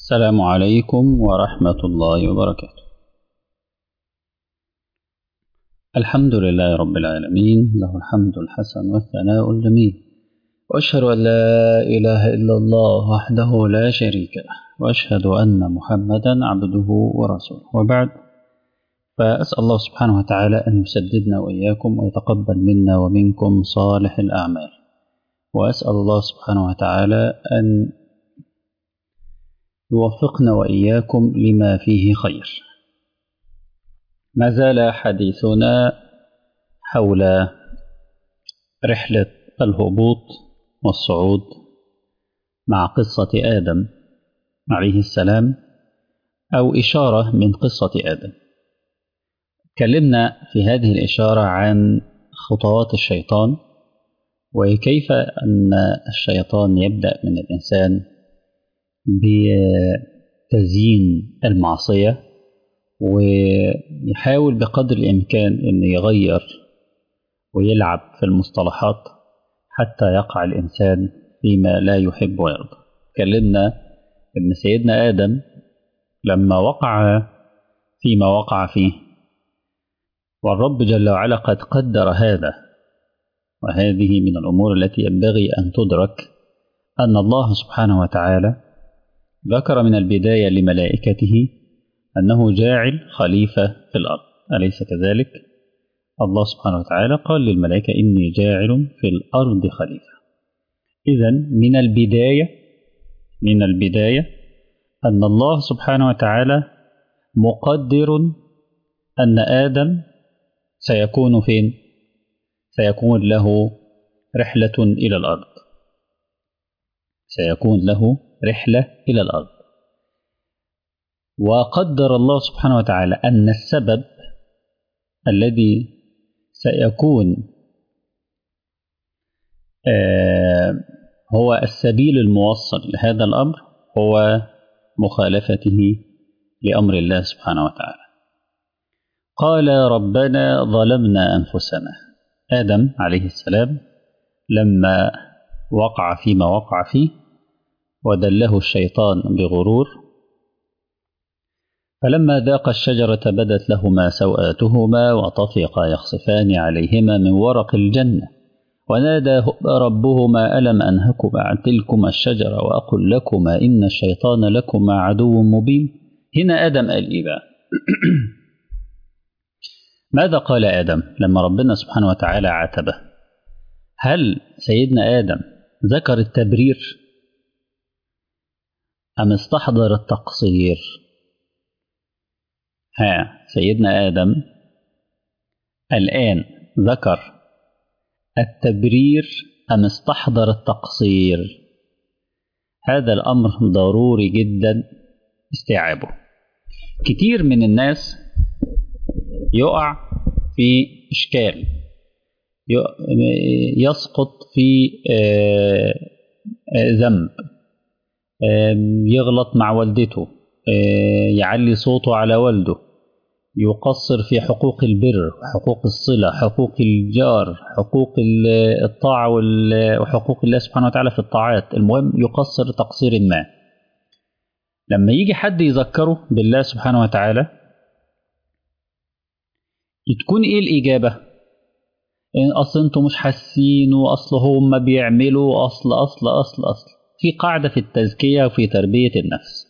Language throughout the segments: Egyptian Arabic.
السلام عليكم ورحمة الله وبركاته الحمد لله رب العالمين له الحمد الحسن والثناء الجميل وأشهد أن لا إله إلا الله وحده لا شريك له وأشهد أن محمدا عبده ورسوله وبعد فأسأل الله سبحانه وتعالى أن يسددنا وإياكم ويتقبل منا ومنكم صالح الأعمال وأسأل الله سبحانه وتعالى أن يوفقنا وإياكم لما فيه خير ما زال حديثنا حول رحلة الهبوط والصعود مع قصة آدم عليه السلام أو إشارة من قصة آدم تكلمنا في هذه الإشارة عن خطوات الشيطان وكيف أن الشيطان يبدأ من الإنسان بتزيين المعصية ويحاول بقدر الإمكان أن يغير ويلعب في المصطلحات حتى يقع الإنسان فيما لا يحب ويرضى تكلمنا أن سيدنا آدم لما وقع فيما وقع فيه والرب جل وعلا قد قدر هذا وهذه من الأمور التي ينبغي أن تدرك أن الله سبحانه وتعالى ذكر من البداية لملائكته أنه جاعل خليفة في الأرض أليس كذلك؟ الله سبحانه وتعالى قال للملائكة إني جاعل في الأرض خليفة إذا من البداية من البداية أن الله سبحانه وتعالى مقدر أن آدم سيكون فين؟ سيكون له رحلة إلى الأرض سيكون له رحلة إلى الأرض وقدر الله سبحانه وتعالى أن السبب الذي سيكون آه هو السبيل الموصل لهذا الأمر هو مخالفته لأمر الله سبحانه وتعالى قال ربنا ظلمنا أنفسنا آدم عليه السلام لما وقع فيما وقع فيه ودله الشيطان بغرور فلما ذاق الشجرة بدت لهما سوآتهما وطفقا يخصفان عليهما من ورق الجنة ونادى ربهما ألم أنهكما عن تلكما الشجرة وأقل لكما إن الشيطان لكما عدو مبين هنا آدم قال إيه بقى ماذا قال آدم لما ربنا سبحانه وتعالى عاتبه هل سيدنا آدم ذكر التبرير أم استحضر التقصير ها سيدنا آدم الآن ذكر التبرير أم استحضر التقصير هذا الأمر ضروري جدا استيعابه كتير من الناس يقع في إشكال يسقط في ذنب يغلط مع والدته يعلي صوته على والده يقصر في حقوق البر حقوق الصلة حقوق الجار حقوق الطاعة وحقوق الله سبحانه وتعالى في الطاعات المهم يقصر تقصير ما لما يجي حد يذكره بالله سبحانه وتعالى تكون ايه الإجابة إن أصل انتوا مش حاسين وأصل هم بيعملوا أصل أصل أصل أصل في قاعدة في التزكية وفي تربية النفس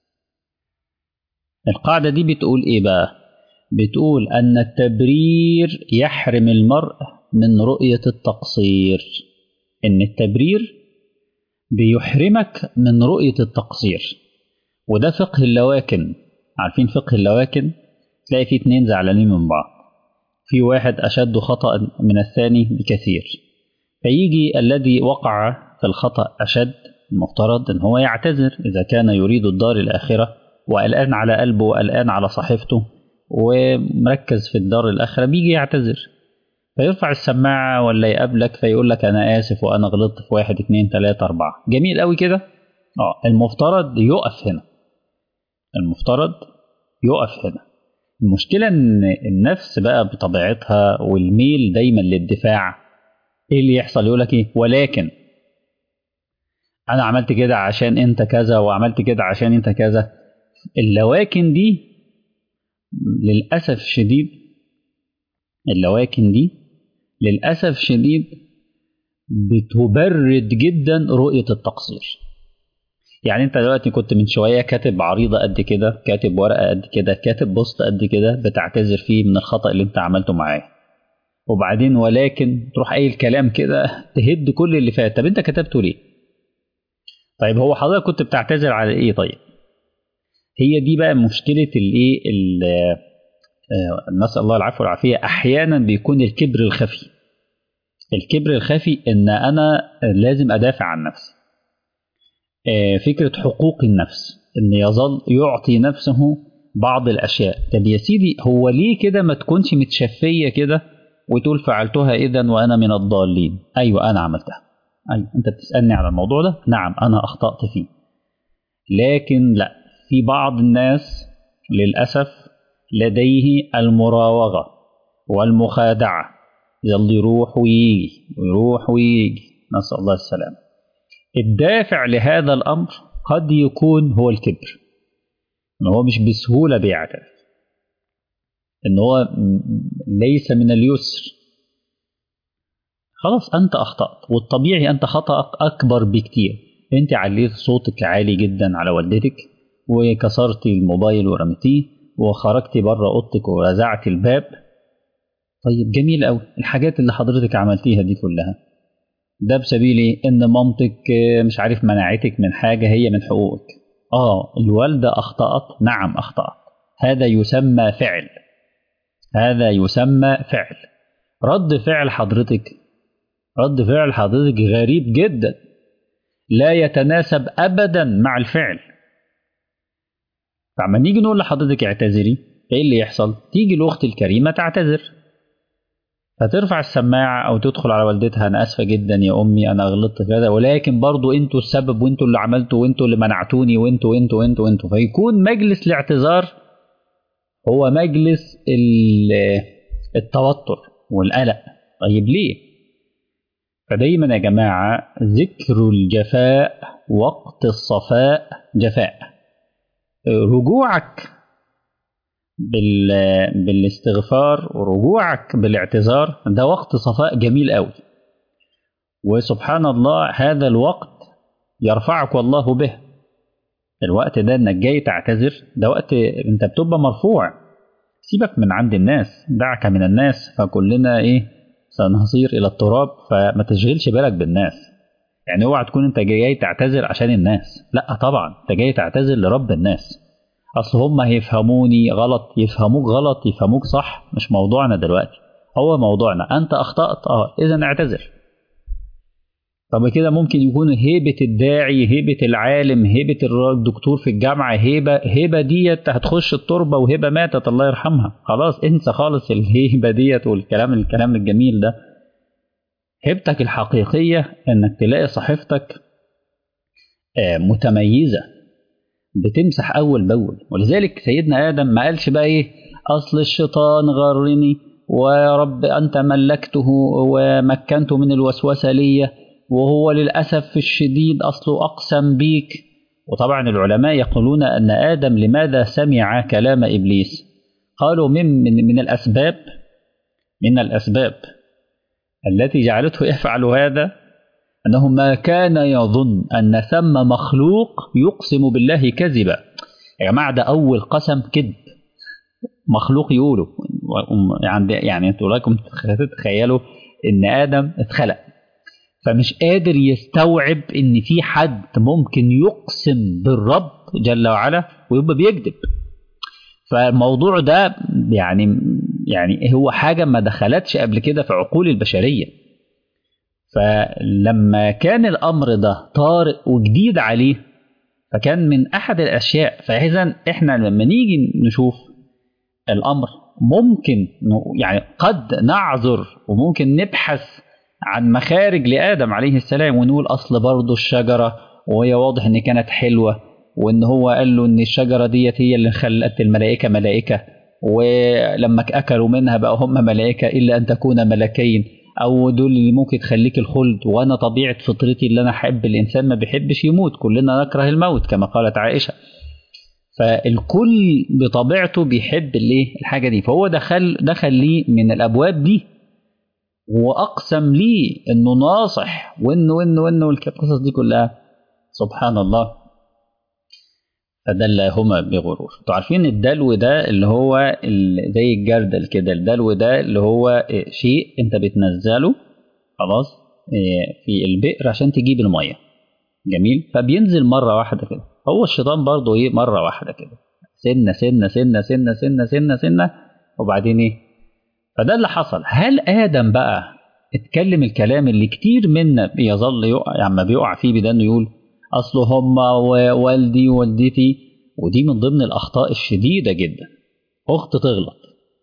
القاعدة دي بتقول إيه بقى؟ بتقول أن التبرير يحرم المرء من رؤية التقصير إن التبرير بيحرمك من رؤية التقصير وده فقه اللواكن عارفين فقه اللواكن تلاقي فيه اتنين زعلانين من بعض في واحد أشد خطأ من الثاني بكثير فيجي الذي وقع في الخطأ أشد المفترض ان هو يعتذر اذا كان يريد الدار الاخره وقلقان على قلبه وقلقان على صحيفته ومركز في الدار الاخره بيجي يعتذر فيرفع السماعه ولا يقابلك فيقول لك انا اسف وانا غلطت في واحد اتنين تلاته اربعه جميل قوي كده اه المفترض يقف هنا المفترض يقف هنا المشكله ان النفس بقى بطبيعتها والميل دايما للدفاع ايه اللي يحصل يقول لك ايه ولكن انا عملت كده عشان انت كذا وعملت كده عشان انت كذا اللواكن دي للاسف الشديد اللواكن دي للاسف شديد بتبرد جدا رؤيه التقصير يعني انت دلوقتي كنت من شويه كاتب عريضه قد كده كاتب ورقه قد كده كاتب بوست قد كده بتعتذر فيه من الخطا اللي انت عملته معاه وبعدين ولكن تروح قايل كلام كده تهد كل اللي فات طب انت كتبته ليه طيب هو حضرتك كنت بتعتذر على ايه طيب هي دي بقى مشكله الايه نسال الله العفو والعافيه احيانا بيكون الكبر الخفي الكبر الخفي ان انا لازم ادافع عن نفسي فكره حقوق النفس ان يظل يعطي نفسه بعض الاشياء طب يا سيدي هو ليه كده ما تكونش متشفيه كده وتقول فعلتها اذا وانا من الضالين ايوه انا عملتها ايوه انت بتسالني على الموضوع ده نعم انا اخطات فيه لكن لا في بعض الناس للاسف لديه المراوغه والمخادعه يلا يروح ويجي ويروح ويجي نسال الله السلامه الدافع لهذا الامر قد يكون هو الكبر ان هو مش بسهوله بيعترف ان هو ليس من اليسر خلاص انت اخطات والطبيعي انت خطأك اكبر بكتير انت عليت صوتك عالي جدا على والدتك وكسرتي الموبايل ورميتيه وخرجتي بره اوضتك ورزعتي الباب طيب جميل قوي الحاجات اللي حضرتك عملتيها دي كلها ده بسبيل ان مامتك مش عارف منعتك من حاجه هي من حقوقك اه الوالده اخطات نعم اخطات هذا يسمى فعل هذا يسمى فعل رد فعل حضرتك رد فعل حضرتك غريب جدا لا يتناسب ابدا مع الفعل فعما نيجي نقول لحضرتك اعتذري ايه اللي يحصل تيجي الاخت الكريمه تعتذر فترفع السماعة أو تدخل على والدتها أنا آسفة جدا يا أمي أنا غلطت كذا ولكن برضو أنتوا السبب وأنتوا اللي عملتوا وأنتوا اللي منعتوني وأنتوا وأنتوا وأنتوا وأنتوا فيكون مجلس الاعتذار هو مجلس التوتر والقلق طيب ليه؟ فدايما يا جماعة ذكر الجفاء وقت الصفاء جفاء رجوعك بال... بالاستغفار ورجوعك بالاعتذار ده وقت صفاء جميل قوي وسبحان الله هذا الوقت يرفعك الله به الوقت ده انك جاي تعتذر ده وقت انت بتبقى مرفوع سيبك من عند الناس دعك من الناس فكلنا ايه سنصير الى التراب فما تشغلش بالك بالناس يعني اوعى تكون انت جاي تعتذر عشان الناس لا طبعا انت جاي تعتذر لرب الناس اصل هم هيفهموني غلط يفهموك غلط يفهموك صح مش موضوعنا دلوقتي هو موضوعنا انت اخطات اه اذا اعتذر طب كده ممكن يكون هيبة الداعي هيبة العالم هيبة الدكتور في الجامعة هيبة هيبة ديت هتخش التربة وهبة ماتت الله يرحمها خلاص انسى خالص الهيبة ديت والكلام الكلام الجميل ده هيبتك الحقيقية انك تلاقي صحيفتك متميزة بتمسح اول باول ولذلك سيدنا ادم ما قالش بقى ايه اصل الشيطان غرني ويا رب انت ملكته ومكنته من الوسوسه لي وهو للاسف الشديد اصله اقسم بيك وطبعا العلماء يقولون ان ادم لماذا سمع كلام ابليس قالوا من من, من الاسباب من الاسباب التي جعلته يفعل هذا أنه ما كان يظن أن ثم مخلوق يقسم بالله كذبا يا جماعة ده أول قسم كذب مخلوق يقوله يعني يعني انتوا لكم تتخيلوا ان ادم اتخلق فمش قادر يستوعب ان في حد ممكن يقسم بالرب جل وعلا ويبقى بيكذب فالموضوع ده يعني يعني هو حاجه ما دخلتش قبل كده في عقول البشريه فلما كان الامر ده طارئ وجديد عليه فكان من احد الاشياء فاذا احنا لما نيجي نشوف الامر ممكن يعني قد نعذر وممكن نبحث عن مخارج لادم عليه السلام ونقول اصل برضه الشجره وهي واضح ان كانت حلوه وان هو قال له ان الشجره ديت هي اللي خلت الملائكه ملائكه ولما اكلوا منها بقى هم ملائكه الا ان تكون ملكين او دول اللي ممكن تخليك الخلد وانا طبيعه فطرتي اللي انا احب الانسان ما بيحبش يموت كلنا نكره الموت كما قالت عائشه فالكل بطبيعته بيحب الايه الحاجه دي فهو دخل دخل ليه من الابواب دي واقسم لي انه ناصح وانه وانه وانه القصص دي كلها سبحان الله فدلهما بغرور انتوا عارفين الدلو ده اللي هو زي الجردل كده الدلو ده اللي هو شيء انت بتنزله خلاص في البئر عشان تجيب الميه جميل فبينزل مره واحده كده هو الشيطان برضه ايه مره واحده كده سنه سنه سنه سنه سنه سنه سنه وبعدين ايه فده اللي حصل هل ادم بقى اتكلم الكلام اللي كتير منا بيظل يقع يعني بيقع فيه بده انه يقول اصل هم ووالدي ووالدتي ودي من ضمن الاخطاء الشديده جدا اخت تغلط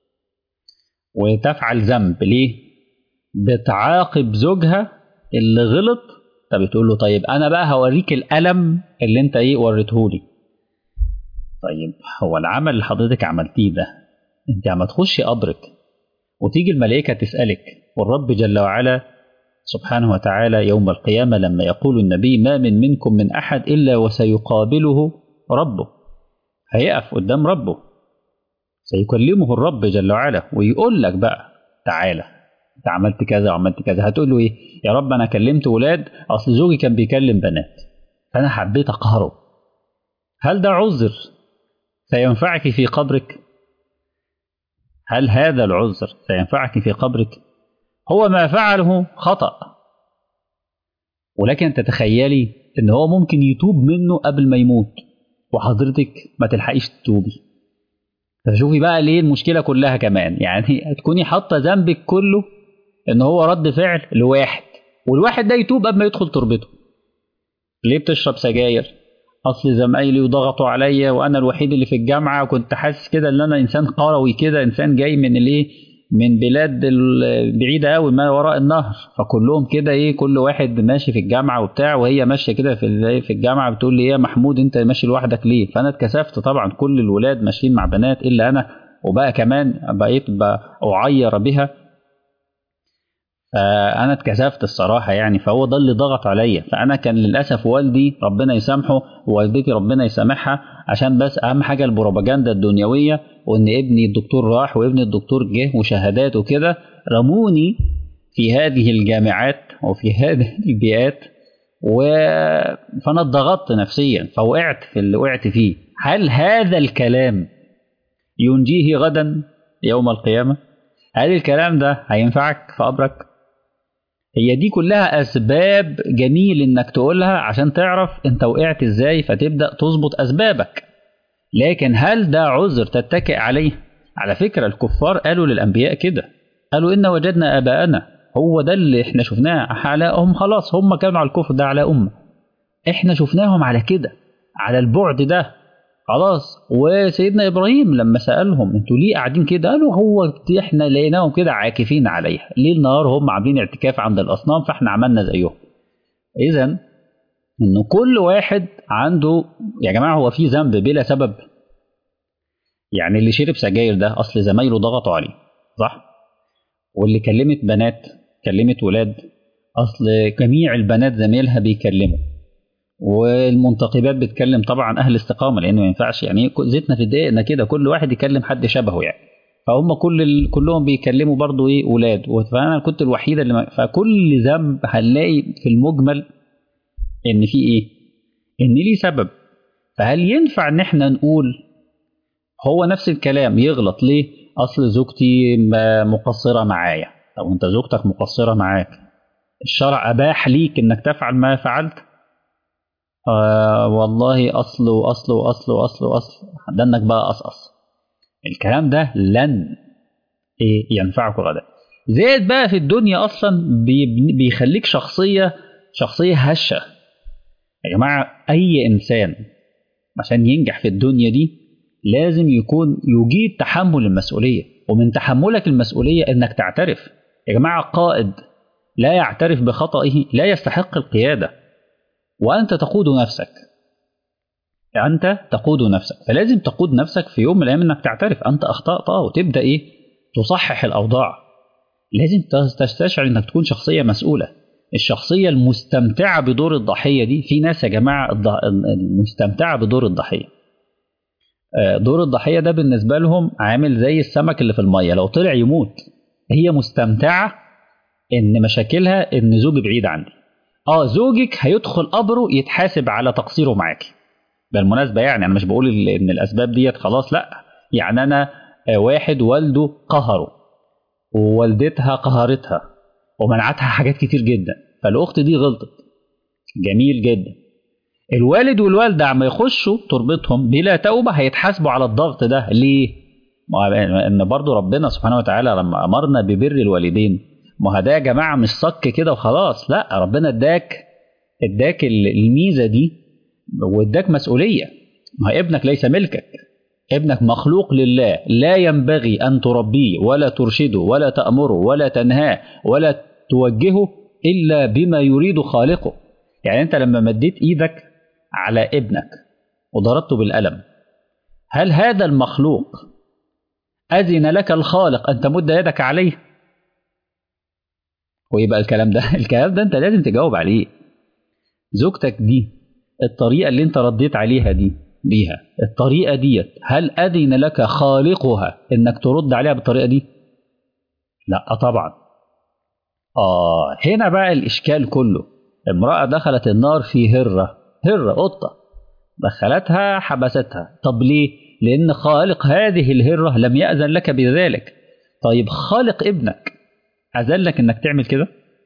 وتفعل ذنب ليه بتعاقب زوجها اللي غلط فبتقول له طيب انا بقى هوريك الالم اللي انت ايه وريتهولي طيب هو العمل اللي حضرتك عملتيه ده انت عم تخشي قبرك وتيجي الملائكه تسالك والرب جل وعلا سبحانه وتعالى يوم القيامة لما يقول النبي ما من منكم من أحد إلا وسيقابله ربه هيقف قدام ربه سيكلمه الرب جل وعلا ويقول لك بقى تعالى انت عملت كذا وعملت كذا هتقول له ايه يا رب انا كلمت ولاد اصل زوجي كان بيكلم بنات فانا حبيت اقهره هل ده عذر سينفعك في قبرك هل هذا العذر سينفعك في قبرك هو ما فعله خطأ ولكن تتخيلي ان هو ممكن يتوب منه قبل ما يموت وحضرتك ما تلحقيش تتوبي فشوفي بقى ليه المشكلة كلها كمان يعني تكوني حاطة ذنبك كله ان هو رد فعل لواحد والواحد ده يتوب قبل ما يدخل تربته ليه بتشرب سجاير اصل زمايلي وضغطوا عليا وانا الوحيد اللي في الجامعه وكنت حاسس كده ان انا انسان قروي كده انسان جاي من الايه من بلاد بعيدة قوي ما وراء النهر فكلهم كده ايه كل واحد ماشي في الجامعة وبتاع وهي ماشية كده في في الجامعة بتقول لي ايه يا محمود انت ماشي لوحدك ليه فانا اتكسفت طبعا كل الولاد ماشيين مع بنات الا انا وبقى كمان بقيت اعير بها فانا اتكسفت الصراحة يعني فهو ده اللي ضغط عليا فانا كان للاسف والدي ربنا يسامحه ووالدتي ربنا يسامحها عشان بس اهم حاجة البروباجندا الدنيوية وان ابني الدكتور راح وابن الدكتور جه وشهادات وكده رموني في هذه الجامعات وفي هذه البيئات و... فانا اتضغطت نفسيا فوقعت في اللي وقعت فيه هل هذا الكلام ينجيه غدا يوم القيامة هل الكلام ده هينفعك في قبرك هي دي كلها اسباب جميل انك تقولها عشان تعرف انت وقعت ازاي فتبدا تظبط اسبابك لكن هل ده عذر تتكئ عليه على فكرة الكفار قالوا للأنبياء كده قالوا إن وجدنا آباءنا هو ده اللي احنا شفناه علاءهم خلاص هم كانوا على الكفر ده على أمة احنا شفناهم على كده على البعد ده خلاص وسيدنا إبراهيم لما سألهم انتوا ليه قاعدين كده قالوا هو احنا لقيناهم كده عاكفين عليها ليل نهار هم عاملين اعتكاف عند الأصنام فاحنا عملنا زيهم إذا إن كل واحد عنده يا جماعة هو في ذنب بلا سبب يعني اللي شرب سجاير ده أصل زمايله ضغطوا عليه صح؟ واللي كلمت بنات كلمت ولاد أصل جميع البنات زميلها بيكلموا والمنتقبات بتكلم طبعا أهل استقامة لأنه ما ينفعش يعني زيتنا في دقيقنا كده كل واحد يكلم حد شبهه يعني فهم كل ال... كلهم بيكلموا برضو ايه ولاد فانا كنت الوحيده اللي ما... فكل ذنب هنلاقي في المجمل ان في ايه ان ليه سبب فهل ينفع ان احنا نقول هو نفس الكلام يغلط ليه اصل زوجتي مقصره معايا طب انت زوجتك مقصره معاك الشرع اباح ليك انك تفعل ما فعلت آه والله اصل واصل واصل واصل واصل ده انك بقى قصقص الكلام ده لن إيه ينفعك غدا زائد بقى في الدنيا اصلا بيخليك شخصيه شخصيه هشه يا جماعه اي انسان عشان ينجح في الدنيا دي لازم يكون يجيد تحمل المسؤوليه ومن تحملك المسؤوليه انك تعترف يا جماعه قائد لا يعترف بخطئه لا يستحق القياده وانت تقود نفسك انت تقود نفسك فلازم تقود نفسك في يوم من الايام انك تعترف انت اخطات اه وتبدا ايه تصحح الاوضاع لازم تستشعر انك تكون شخصيه مسؤوله الشخصيه المستمتعه بدور الضحيه دي في ناس يا جماعه المستمتعه بدور الضحيه دور الضحيه ده بالنسبه لهم عامل زي السمك اللي في الميه لو طلع يموت هي مستمتعه ان مشاكلها ان زوجي بعيد عني اه زوجك هيدخل قبره يتحاسب على تقصيره معاكي بالمناسبه يعني انا مش بقول ان الاسباب ديت خلاص لا يعني انا واحد والده قهره ووالدتها قهرتها ومنعتها حاجات كتير جدا فالاخت دي غلطت جميل جدا الوالد والوالده عما يخشوا تربتهم بلا توبه هيتحاسبوا على الضغط ده ليه؟ ان برضو ربنا سبحانه وتعالى لما امرنا ببر الوالدين ما ده يا جماعه مش صك كده وخلاص لا ربنا اداك اداك الميزه دي واداك مسؤوليه ما ابنك ليس ملكك ابنك مخلوق لله لا ينبغي ان تربيه ولا ترشده ولا تامره ولا تنهاه ولا توجهه الا بما يريد خالقه يعني انت لما مديت ايدك على ابنك وضربته بالقلم هل هذا المخلوق اذن لك الخالق ان تمد يدك عليه ويبقى الكلام ده الكلام ده انت لازم تجاوب عليه زوجتك دي الطريقه اللي انت رديت عليها دي بيها الطريقه ديت هل اذن لك خالقها انك ترد عليها بالطريقه دي لا طبعا اه هنا بقى الاشكال كله امراه دخلت النار في هره هره قطه دخلتها حبستها طب ليه لان خالق هذه الهره لم ياذن لك بذلك طيب خالق ابنك اذن لك انك تعمل كده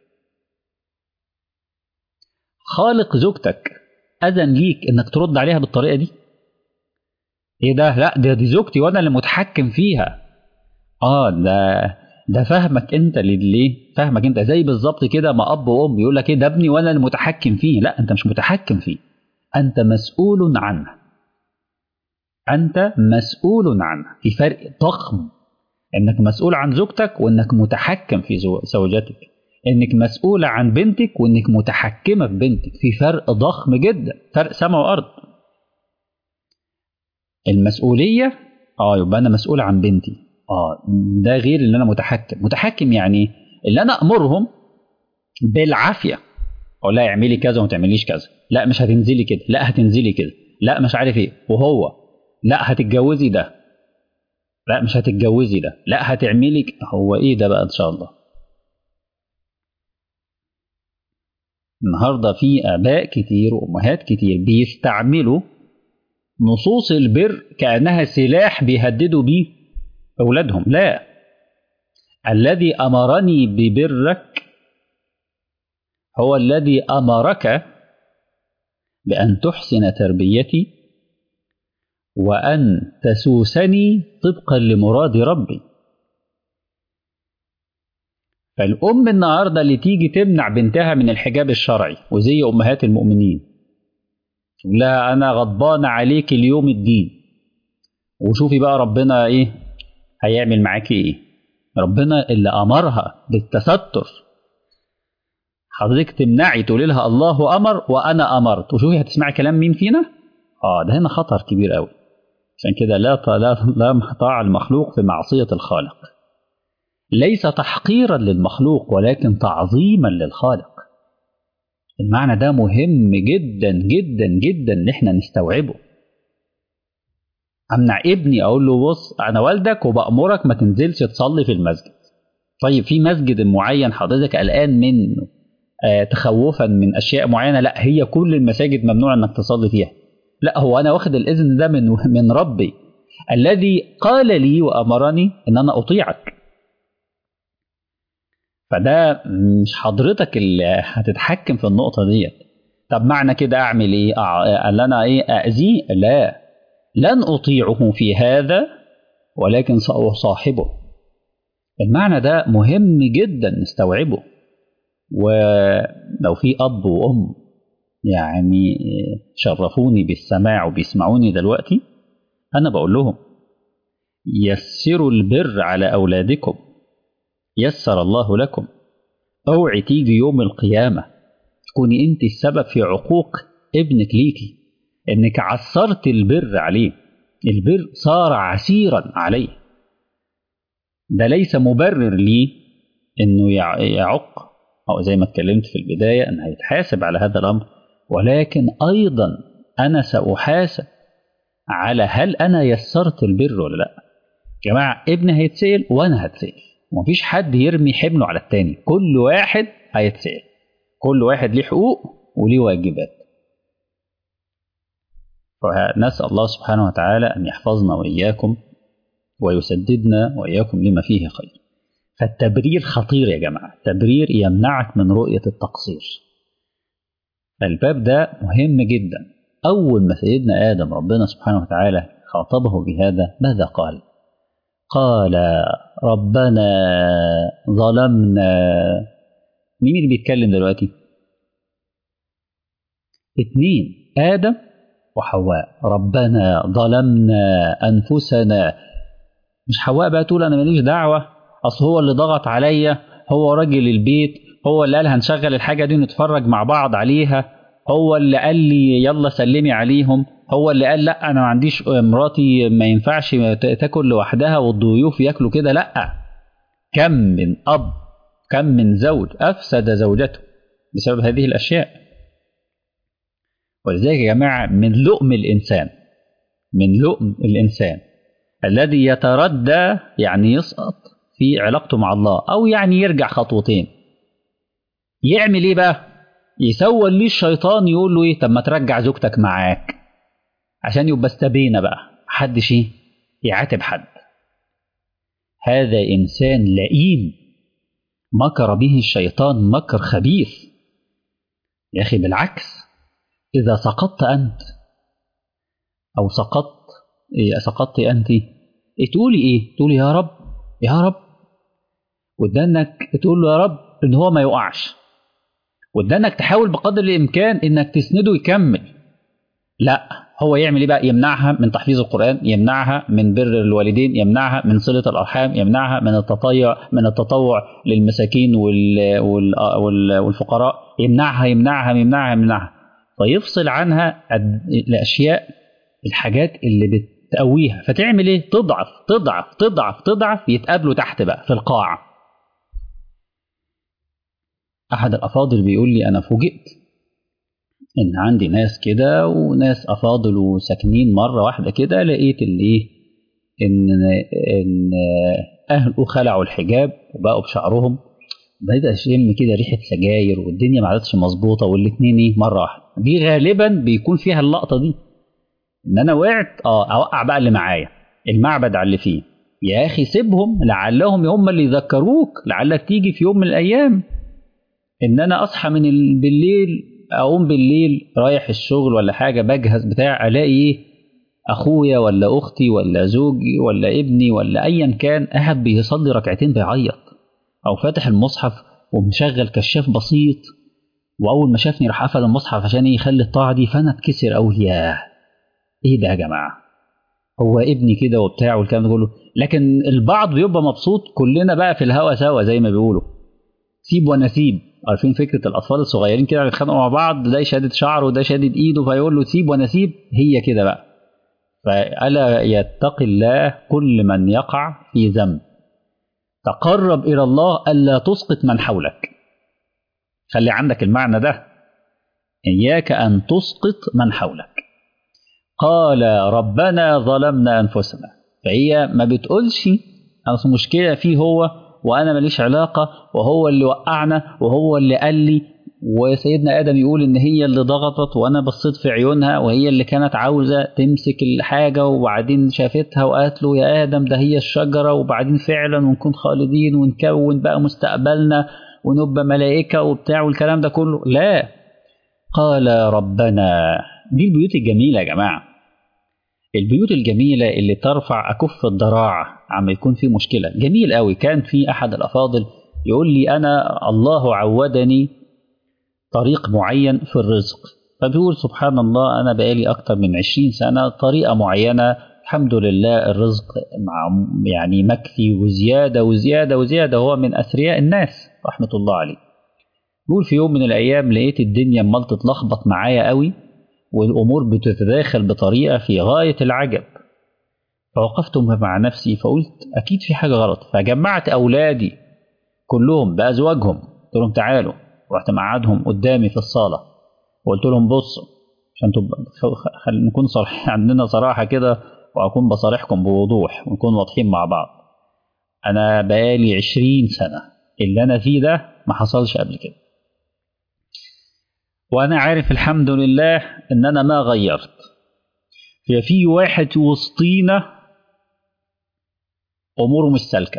خالق زوجتك اذن ليك انك ترد عليها بالطريقه دي ايه ده لا ده دي زوجتي وانا اللي متحكم فيها اه ده ده فهمك انت ليه فهمك انت زي بالظبط كده ما اب وام يقول لك ايه ده ابني وانا المتحكم فيه لا انت مش متحكم فيه انت مسؤول عنه انت مسؤول عنه في فرق ضخم انك مسؤول عن زوجتك وانك متحكم في زوجتك انك مسؤولة عن بنتك وانك متحكمة في بنتك في فرق ضخم جدا فرق سماء وارض المسؤولية اه يبقى انا مسؤول عن بنتي اه ده غير اللي انا متحكم متحكم يعني اللي انا امرهم بالعافية اقول لها اعملي كذا وما تعمليش كذا لا مش هتنزلي كده لا هتنزلي كده لا مش عارف ايه وهو لا هتتجوزي ده لا مش هتتجوزي ده لا هتعملي هو ايه ده بقى ان شاء الله النهارده في اباء كتير وامهات كتير بيستعملوا نصوص البر كانها سلاح بيهددوا بيه اولادهم لا الذي امرني ببرك هو الذي امرك بان تحسن تربيتي وان تسوسني طبقا لمراد ربي فالام النهارده اللي تيجي تمنع بنتها من الحجاب الشرعي وزي امهات المؤمنين لا انا غضبانه عليك اليوم الدين وشوفي بقى ربنا ايه هيعمل معاكي ايه ربنا اللي امرها بالتستر حضرتك تمنعي تقولي لها الله امر وانا امرت وشوفي هتسمعي كلام مين فينا اه ده هنا خطر كبير قوي عشان كده لا لا لا طاعة المخلوق في معصية الخالق ليس تحقيرا للمخلوق ولكن تعظيما للخالق المعنى ده مهم جدا جدا جدا ان احنا نستوعبه امنع ابني اقول له بص انا والدك وبامرك ما تنزلش تصلي في المسجد طيب في مسجد معين حضرتك قلقان منه آه تخوفا من اشياء معينه لا هي كل المساجد ممنوع انك تصلي فيها لا هو انا واخد الاذن ده من من ربي الذي قال لي وامرني ان انا اطيعك فده مش حضرتك اللي هتتحكم في النقطه ديت طب معنى كده اعمل ايه قال انا ايه اذيه لا لن اطيعه في هذا ولكن ساصاحبه المعنى ده مهم جدا نستوعبه ولو في اب وام يعني شرفوني بالسماع وبيسمعوني دلوقتي انا بقول لهم يسروا البر على اولادكم يسر الله لكم اوعي تيجي يوم القيامه تكوني انت السبب في عقوق ابنك ليكي انك عسرت البر عليه البر صار عسيرا عليه ده ليس مبرر ليه انه يعق او زي ما اتكلمت في البدايه ان هيتحاسب على هذا الامر ولكن ايضا انا ساحاسب على هل انا يسرت البر ولا لا يا جماعه ابني هيتسال وانا هتسال ومفيش حد يرمي حمله على التاني كل واحد هيتسال كل واحد ليه حقوق وليه واجبات فنسأل الله سبحانه وتعالى أن يحفظنا وإياكم ويسددنا وإياكم لما فيه خير فالتبرير خطير يا جماعة التبرير يمنعك من رؤية التقصير الباب ده مهم جدا أول ما سيدنا آدم ربنا سبحانه وتعالى خاطبه بهذا ماذا قال قال ربنا ظلمنا مين اللي بيتكلم دلوقتي اتنين آدم وحواء ربنا ظلمنا أنفسنا مش حواء بقى تقول أنا ماليش دعوة أصل هو اللي ضغط عليا هو راجل البيت هو اللي قال هنشغل الحاجة دي ونتفرج مع بعض عليها هو اللي قال لي يلا سلمي عليهم هو اللي قال لا أنا ما عنديش مراتي ما ينفعش تاكل لوحدها والضيوف ياكلوا كده لا كم من أب كم من زوج أفسد زوجته بسبب هذه الأشياء ولذلك يا جماعة من لؤم الإنسان من لؤم الإنسان الذي يتردى يعني يسقط في علاقته مع الله أو يعني يرجع خطوتين يعمل إيه بقى؟ يسول ليه الشيطان يقول له إيه طب ما ترجع زوجتك معاك عشان يبقى استبينا بقى محدش إيه يعاتب حد هذا إنسان لئيم مكر به الشيطان مكر خبيث يا أخي بالعكس إذا سقطت أنت أو سقطت إيه سقطت أنت إيه تقولي إيه؟ تقولي يا رب يا رب وده إنك تقول له يا رب إن هو ما يقعش وده إنك تحاول بقدر الإمكان إنك تسنده يكمل لا هو يعمل إيه بقى؟ يمنعها من تحفيظ القرآن، يمنعها من بر الوالدين، يمنعها من صلة الأرحام، يمنعها من التطيع من التطوع للمساكين وال وال وال والفقراء، يمنعها يمنعها يمنعها يمنعها. فيفصل عنها الاشياء الحاجات اللي بتقويها فتعمل ايه تضعف تضعف تضعف تضعف يتقابلوا تحت بقى في القاع احد الافاضل بيقول لي انا فوجئت ان عندي ناس كده وناس افاضل وساكنين مره واحده كده لقيت اللي ايه ان ان اهله خلعوا الحجاب وبقوا بشعرهم بدأ يشم كده ريحة سجاير والدنيا ما عادتش مظبوطة والاتنين ايه مرة واحدة دي غالبا بيكون فيها اللقطة دي ان انا وقعت اه اوقع بقى اللي معايا المعبد على اللي فيه يا اخي سيبهم لعلهم هم اللي يذكروك لعلك تيجي في يوم من الايام ان انا اصحى من بالليل اقوم بالليل رايح الشغل ولا حاجة بجهز بتاع الاقي ايه اخويا ولا اختي ولا زوجي ولا ابني ولا ايا كان قاعد بيصلي ركعتين بيعيط او فاتح المصحف ومشغل كشاف بسيط واول ما شافني راح قفل المصحف عشان يخلي الطاعه دي فانا اتكسر اقول ياه ايه ده يا جماعه هو ابني كده وبتاع والكلام ده كله لكن البعض بيبقى مبسوط كلنا بقى في الهوا سوا زي ما بيقولوا سيب ونسيب عارفين فكره الاطفال الصغيرين كده بيتخانقوا مع بعض ده شادد شعره وده شادد ايده فيقول له سيب ونسيب هي كده بقى فالا يتقي الله كل من يقع في ذنب تقرب إلى الله ألا تسقط من حولك خلي عندك المعنى ده إياك أن تسقط من حولك قال ربنا ظلمنا أنفسنا فهي ما بتقولش أصل مشكلة فيه هو وأنا ماليش علاقة وهو اللي وقعنا وهو اللي قال لي وسيدنا آدم يقول إن هي اللي ضغطت وأنا بصيت في عيونها وهي اللي كانت عاوزة تمسك الحاجة وبعدين شافتها وقالت له يا آدم ده هي الشجرة وبعدين فعلا ونكون خالدين ونكون بقى مستقبلنا ونبقى ملائكة وبتاع والكلام ده كله لا قال ربنا دي البيوت الجميلة يا جماعة البيوت الجميلة اللي ترفع أكف الضراعة عما يكون في مشكلة جميل قوي كان في أحد الأفاضل يقول لي أنا الله عودني طريق معين في الرزق فبيقول سبحان الله أنا بقالي أكتر من عشرين سنة طريقة معينة الحمد لله الرزق مع يعني مكفي وزيادة وزيادة وزيادة هو من أثرياء الناس رحمة الله عليه بيقول في يوم من الأيام لقيت الدنيا امال تتلخبط معايا قوي والأمور بتتداخل بطريقة في غاية العجب فوقفت مع نفسي فقلت أكيد في حاجة غلط فجمعت أولادي كلهم بأزواجهم قلت لهم تعالوا رحت مقعدهم قدامي في الصالة وقلت لهم بصوا عشان تبقى خل... نكون صرح عندنا صراحة كده وأكون بصارحكم بوضوح ونكون واضحين مع بعض أنا بقالي عشرين سنة اللي أنا فيه ده ما حصلش قبل كده وأنا عارف الحمد لله إن أنا ما غيرت في واحد وسطينا أموره مش سالكة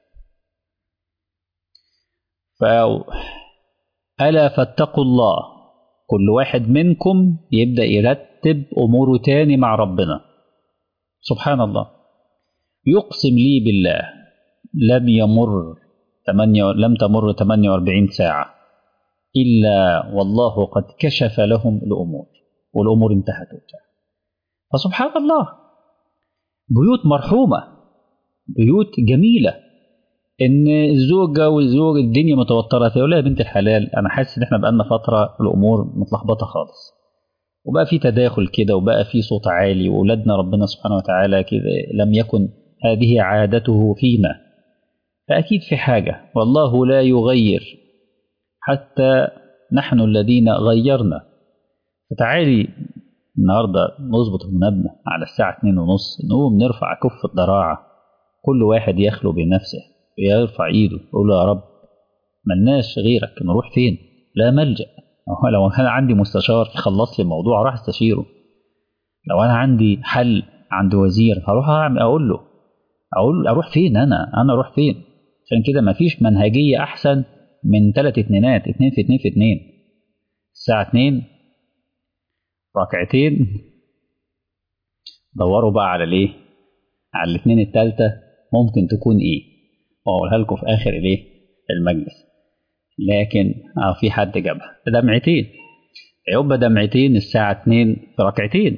ألا فاتقوا الله كل واحد منكم يبدأ يرتب أموره تاني مع ربنا سبحان الله يقسم لي بالله لم يمر تمانية لم تمر 48 ساعة إلا والله قد كشف لهم الأمور والأمور انتهت فسبحان الله بيوت مرحومة بيوت جميلة ان الزوجه والزوج الدنيا متوتره تقول لها يا بنت الحلال انا حاسس ان احنا بقالنا فتره الامور متلخبطه خالص وبقى في تداخل كده وبقى في صوت عالي واولادنا ربنا سبحانه وتعالى كده لم يكن هذه عادته فينا فاكيد في حاجه والله لا يغير حتى نحن الذين غيرنا فتعالي النهارده نظبط المنبه على الساعه 2 ونص نقوم نرفع كف الضراعه كل واحد يخلو بنفسه يرفع ايده يقول له يا رب ملناش غيرك نروح فين لا ملجا لو انا عندي مستشار يخلص لي الموضوع اروح استشيره لو انا عندي حل عند وزير هروح اعمل اقول له اقول اروح فين انا انا اروح فين عشان كده مفيش منهجيه احسن من ثلاث اتنينات اتنين في اتنين في اتنين الساعه اتنين ركعتين دوروا بقى على الايه على الاثنين التالتة ممكن تكون ايه واقولها لكم في اخر الايه المجلس لكن اه في حد جابها دمعتين يبقى دمعتين الساعة 2 في ركعتين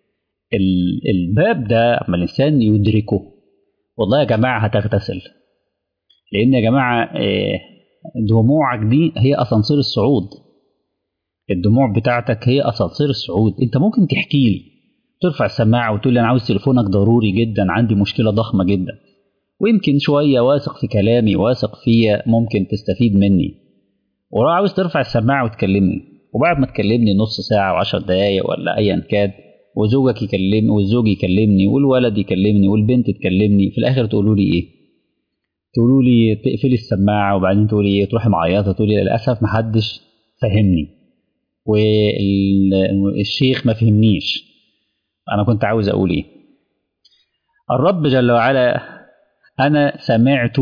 الباب ده اما الانسان يدركه والله يا جماعة هتغتسل لان يا جماعة دموعك دي هي اسانسير الصعود الدموع بتاعتك هي اسانسير الصعود انت ممكن تحكي لي ترفع السماعة وتقول لي انا عاوز تليفونك ضروري جدا عندي مشكلة ضخمة جدا ويمكن شوية واثق في كلامي واثق فيا ممكن تستفيد مني وعاوز ترفع السماعة وتكلمني وبعد ما تكلمني نص ساعة وعشر دقايق ولا أيا كان وزوجك يكلمني والزوج يكلمني والولد يكلمني والبنت تكلمني في الآخر تقولوا لي إيه؟ تقولوا لي تقفلي السماعة وبعدين تقولي إيه؟ تروحي معيطة تقولي للأسف محدش فهمني والشيخ ما فهمنيش أنا كنت عاوز أقول إيه؟ الرب جل وعلا أنا سمعت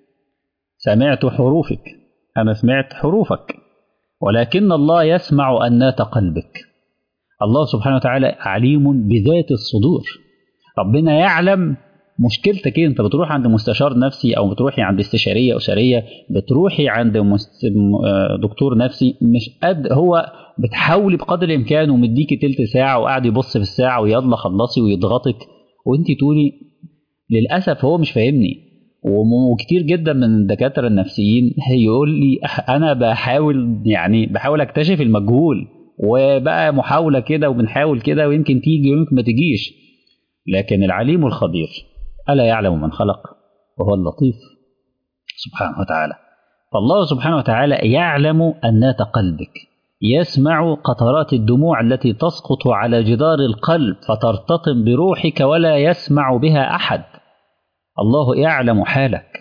سمعت حروفك أنا سمعت حروفك ولكن الله يسمع أنات قلبك الله سبحانه وتعالى عليم بذات الصدور ربنا يعلم مشكلتك ايه انت بتروح عند مستشار نفسي او بتروحي عند استشاريه اسريه بتروحي عند مست... دكتور نفسي مش قد هو بتحاولي بقدر الامكان ومديكي تلت ساعه وقاعد يبص في الساعه ويلا خلصي ويضغطك وانت تقولي للاسف هو مش فاهمني وكتير جدا من الدكاتره النفسيين هيقول لي انا بحاول يعني بحاول اكتشف المجهول وبقى محاوله كده وبنحاول كده ويمكن تيجي ويمكن ما تجيش لكن العليم الخبير الا يعلم من خلق وهو اللطيف سبحانه وتعالى فالله سبحانه وتعالى يعلم انات قلبك يسمع قطرات الدموع التي تسقط على جدار القلب فترتطم بروحك ولا يسمع بها احد الله يعلم حالك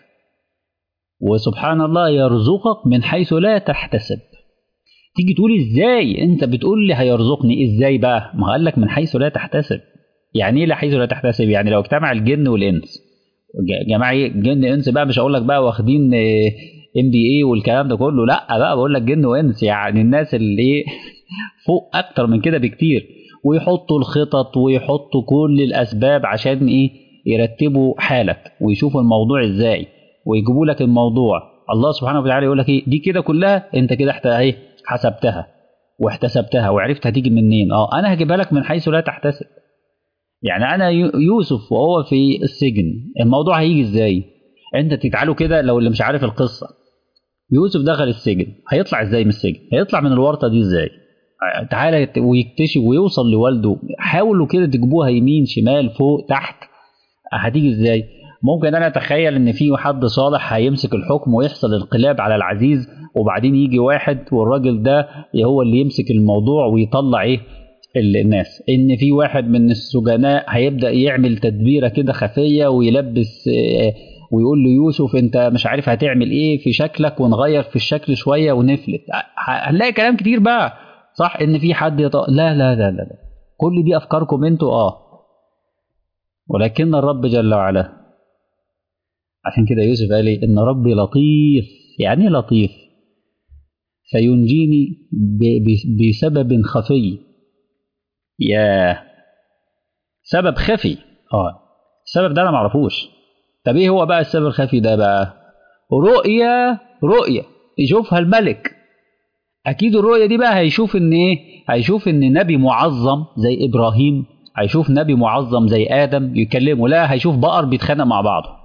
وسبحان الله يرزقك من حيث لا تحتسب تيجي تقول ازاي انت بتقول لي هيرزقني ازاي بقى ما قال لك من حيث لا تحتسب يعني ايه لحيث لا تحتسب يعني لو اجتمع الجن والانس جماعه ايه جن انس بقى مش هقول لك بقى واخدين ام بي اي والكلام ده كله لا بقى بقول لك جن وانس يعني الناس اللي ايه فوق اكتر من كده بكتير ويحطوا الخطط ويحطوا كل الاسباب عشان ايه يرتبوا حالك ويشوفوا الموضوع ازاي ويجيبوا لك الموضوع الله سبحانه وتعالى يقول لك ايه دي كده كلها انت كده ايه حسبتها واحتسبتها وعرفت هتيجي منين اه انا هجيبها لك من حيث لا تحتسب يعني انا يوسف وهو في السجن الموضوع هيجي ازاي انت تتعالوا كده لو اللي مش عارف القصه يوسف دخل السجن هيطلع ازاي من السجن هيطلع من الورطه دي ازاي تعالى ويكتشف ويوصل لوالده حاولوا كده تجيبوها يمين شمال فوق تحت هتيجي ازاي ممكن انا اتخيل ان في حد صالح هيمسك الحكم ويحصل انقلاب على العزيز وبعدين يجي واحد والراجل ده هو اللي يمسك الموضوع ويطلع ايه الناس ان في واحد من السجناء هيبدا يعمل تدبيره كده خفيه ويلبس ويقول له يوسف انت مش عارف هتعمل ايه في شكلك ونغير في الشكل شويه ونفلت هنلاقي كلام كتير بقى صح ان في حد يط... لا لا لا لا لا كل دي افكاركم انتوا اه ولكن الرب جل وعلا عشان كده يوسف قال لي ان ربي لطيف يعني لطيف فينجيني بسبب خفي يا سبب خفي اه السبب ده انا معرفوش طب ايه هو بقى السبب الخفي ده بقى رؤية رؤية يشوفها الملك اكيد الرؤية دي بقى هيشوف ان ايه هيشوف ان نبي معظم زي ابراهيم هيشوف نبي معظم زي ادم يكلمه لا هيشوف بقر بيتخانق مع بعضه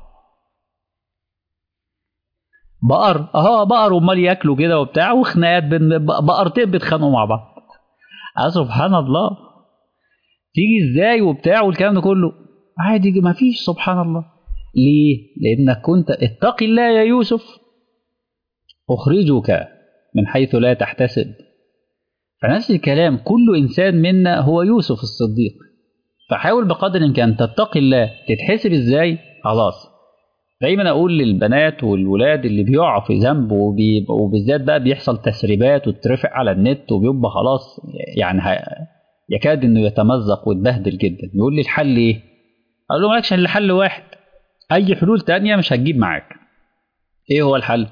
بقر اه بقر امال ياكلوا كده وبتاع وخناقات بين بقرتين بيتخانقوا مع بعض اه سبحان الله تيجي ازاي وبتاع والكلام ده كله عادي ما فيش سبحان الله ليه لانك كنت اتق الله يا يوسف اخرجك من حيث لا تحتسب فنفس الكلام كل انسان منا هو يوسف الصديق فحاول بقدر الامكان تتقي الله تتحسب ازاي خلاص دايما اقول للبنات والولاد اللي بيقعوا في ذنب وبالذات بقى بيحصل تسريبات وترفع على النت وبيبقى خلاص يعني يكاد انه يتمزق ويتبهدل جدا يقول لي الحل ايه؟ اقول له مالكش الا حل واحد اي حلول تانية مش هتجيب معاك ايه هو الحل؟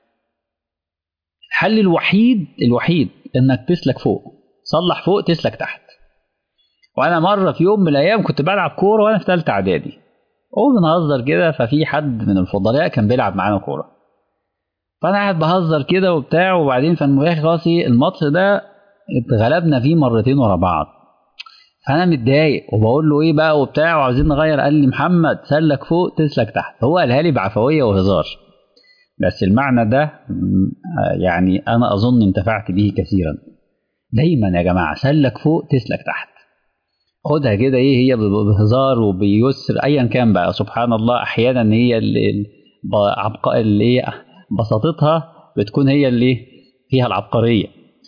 الحل الوحيد الوحيد انك تسلك فوق صلح فوق تسلك تحت وانا مره في يوم من الايام كنت بلعب كوره وانا في ثالثه اعدادي وبنهزر كده ففي حد من الفضلاء كان بيلعب معانا كوره فانا قاعد بهزر كده وبتاع وبعدين فالمهم خلاص الماتش ده اتغلبنا فيه مرتين ورا بعض فانا متضايق وبقول له ايه بقى وبتاع وعاوزين نغير قال لي محمد سلك فوق تسلك تحت هو قالها لي بعفويه وهزار بس المعنى ده يعني انا اظن انتفعت به كثيرا دايما يا جماعه سلك فوق تسلك تحت خدها كده ايه هي بهزار وبيسر ايا كان بقى سبحان الله احيانا هي عبقاء اللي ايه بساطتها بتكون هي اللي فيها العبقريه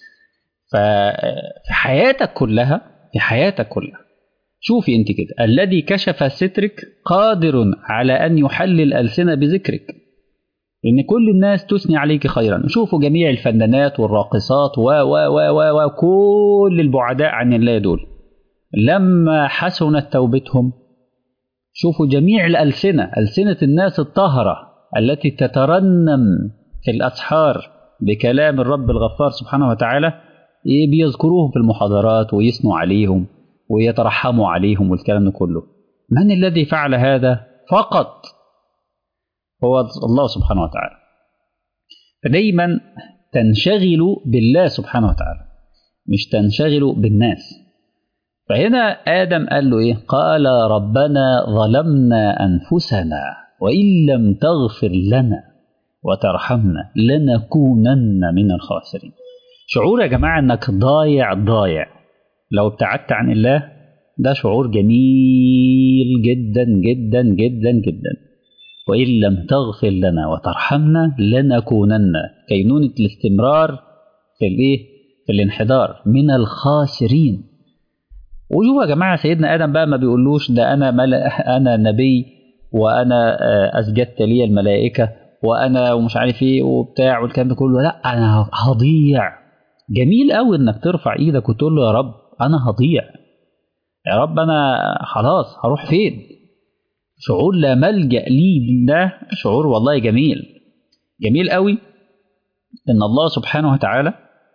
ففي حياتك كلها في حياتك كلها شوفي انت كده الذي كشف سترك قادر على ان يحلل الالسنه بذكرك ان كل الناس تثني عليك خيرا شوفوا جميع الفنانات والراقصات و و و و وكل البعداء عن الله دول لما حسنت توبتهم شوفوا جميع الألسنة ألسنة الناس الطاهرة التي تترنم في الأسحار بكلام الرب الغفار سبحانه وتعالى بيذكروهم في المحاضرات ويثنوا عليهم ويترحموا عليهم والكلام ده كله من الذي فعل هذا فقط هو الله سبحانه وتعالى فدايما تنشغلوا بالله سبحانه وتعالى مش تنشغلوا بالناس فهنا آدم قال له إيه؟ قال ربنا ظلمنا أنفسنا وإن لم تغفر لنا وترحمنا لنكونن من الخاسرين. شعور يا جماعة إنك ضايع ضايع لو ابتعدت عن الله ده شعور جميل جدا جدا جدا جدا. وإن لم تغفر لنا وترحمنا لنكونن كينونة الاستمرار في الإيه؟ في الانحدار من الخاسرين. وشوفوا يا جماعه سيدنا ادم بقى ما بيقولوش ده انا مل... انا نبي وانا اسجدت لي الملائكه وانا ومش عارف ايه وبتاع والكلام ده كله لا انا هضيع جميل قوي انك ترفع ايدك وتقول له يا رب انا هضيع يا رب انا خلاص هروح فين شعور لا ملجا لي ده شعور والله جميل جميل قوي ان الله سبحانه وتعالى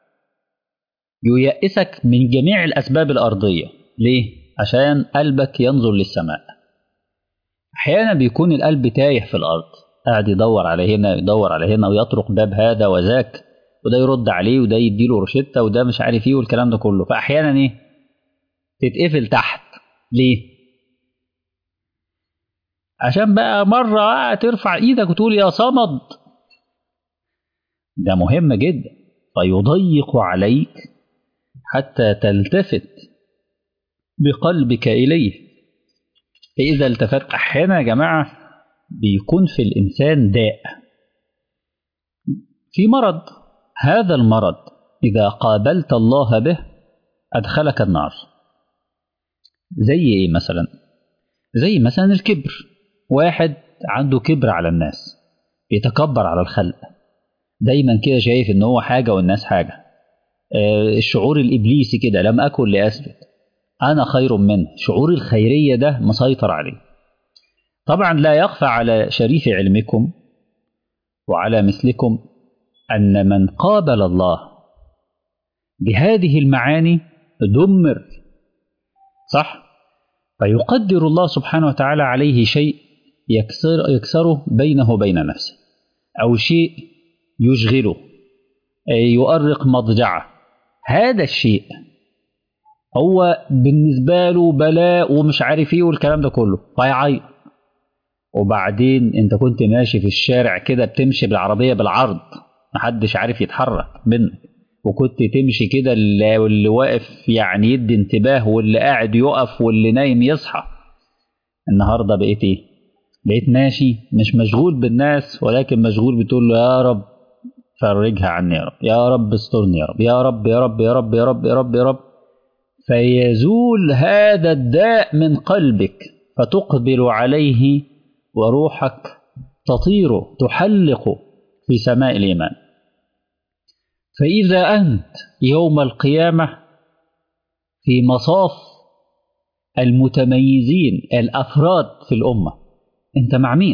ييأسك من جميع الاسباب الارضيه ليه؟ عشان قلبك ينظر للسماء. أحيانا بيكون القلب تايه في الأرض، قاعد يدور على هنا يدور على هنا ويطرق باب هذا وذاك وده يرد عليه وده يديله روشتة وده مش عارف ايه والكلام ده كله، فأحيانا ايه؟ تتقفل تحت. ليه؟ عشان بقى مرة ترفع ايدك وتقول يا صمد. ده مهم جدا فيضيق عليك حتى تلتفت بقلبك إليه فإذا التفت أحيانا يا جماعة بيكون في الإنسان داء في مرض هذا المرض إذا قابلت الله به أدخلك النار زي إيه مثلا زي مثلا الكبر واحد عنده كبر على الناس يتكبر على الخلق دايما كده شايف ان هو حاجة والناس حاجة آه الشعور الإبليسي كده لم أكن لأسجد أنا خير منه شعور الخيرية ده مسيطر عليه طبعا لا يخفى على شريف علمكم وعلى مثلكم أن من قابل الله بهذه المعاني دمر صح فيقدر الله سبحانه وتعالى عليه شيء يكسر يكسره بينه وبين نفسه أو شيء يشغله يؤرق مضجعه هذا الشيء هو بالنسبة له بلاء ومش عارف ايه والكلام ده كله فيعيط وبعدين انت كنت ماشي في الشارع كده بتمشي بالعربية بالعرض محدش عارف يتحرك منك وكنت تمشي كده واللي واقف يعني يدي انتباه واللي قاعد يقف واللي نايم يصحى النهارده بقيت ايه بقيت ماشي مش مشغول بالناس ولكن مشغول بتقول له يا رب فرجها عني يا رب يا رب استرني يا رب يا رب يا رب يا رب يا رب يا رب يا رب فيزول هذا الداء من قلبك فتقبل عليه وروحك تطير تحلق في سماء الإيمان فإذا أنت يوم القيامة في مصاف المتميزين الأفراد في الأمة أنت مع مين؟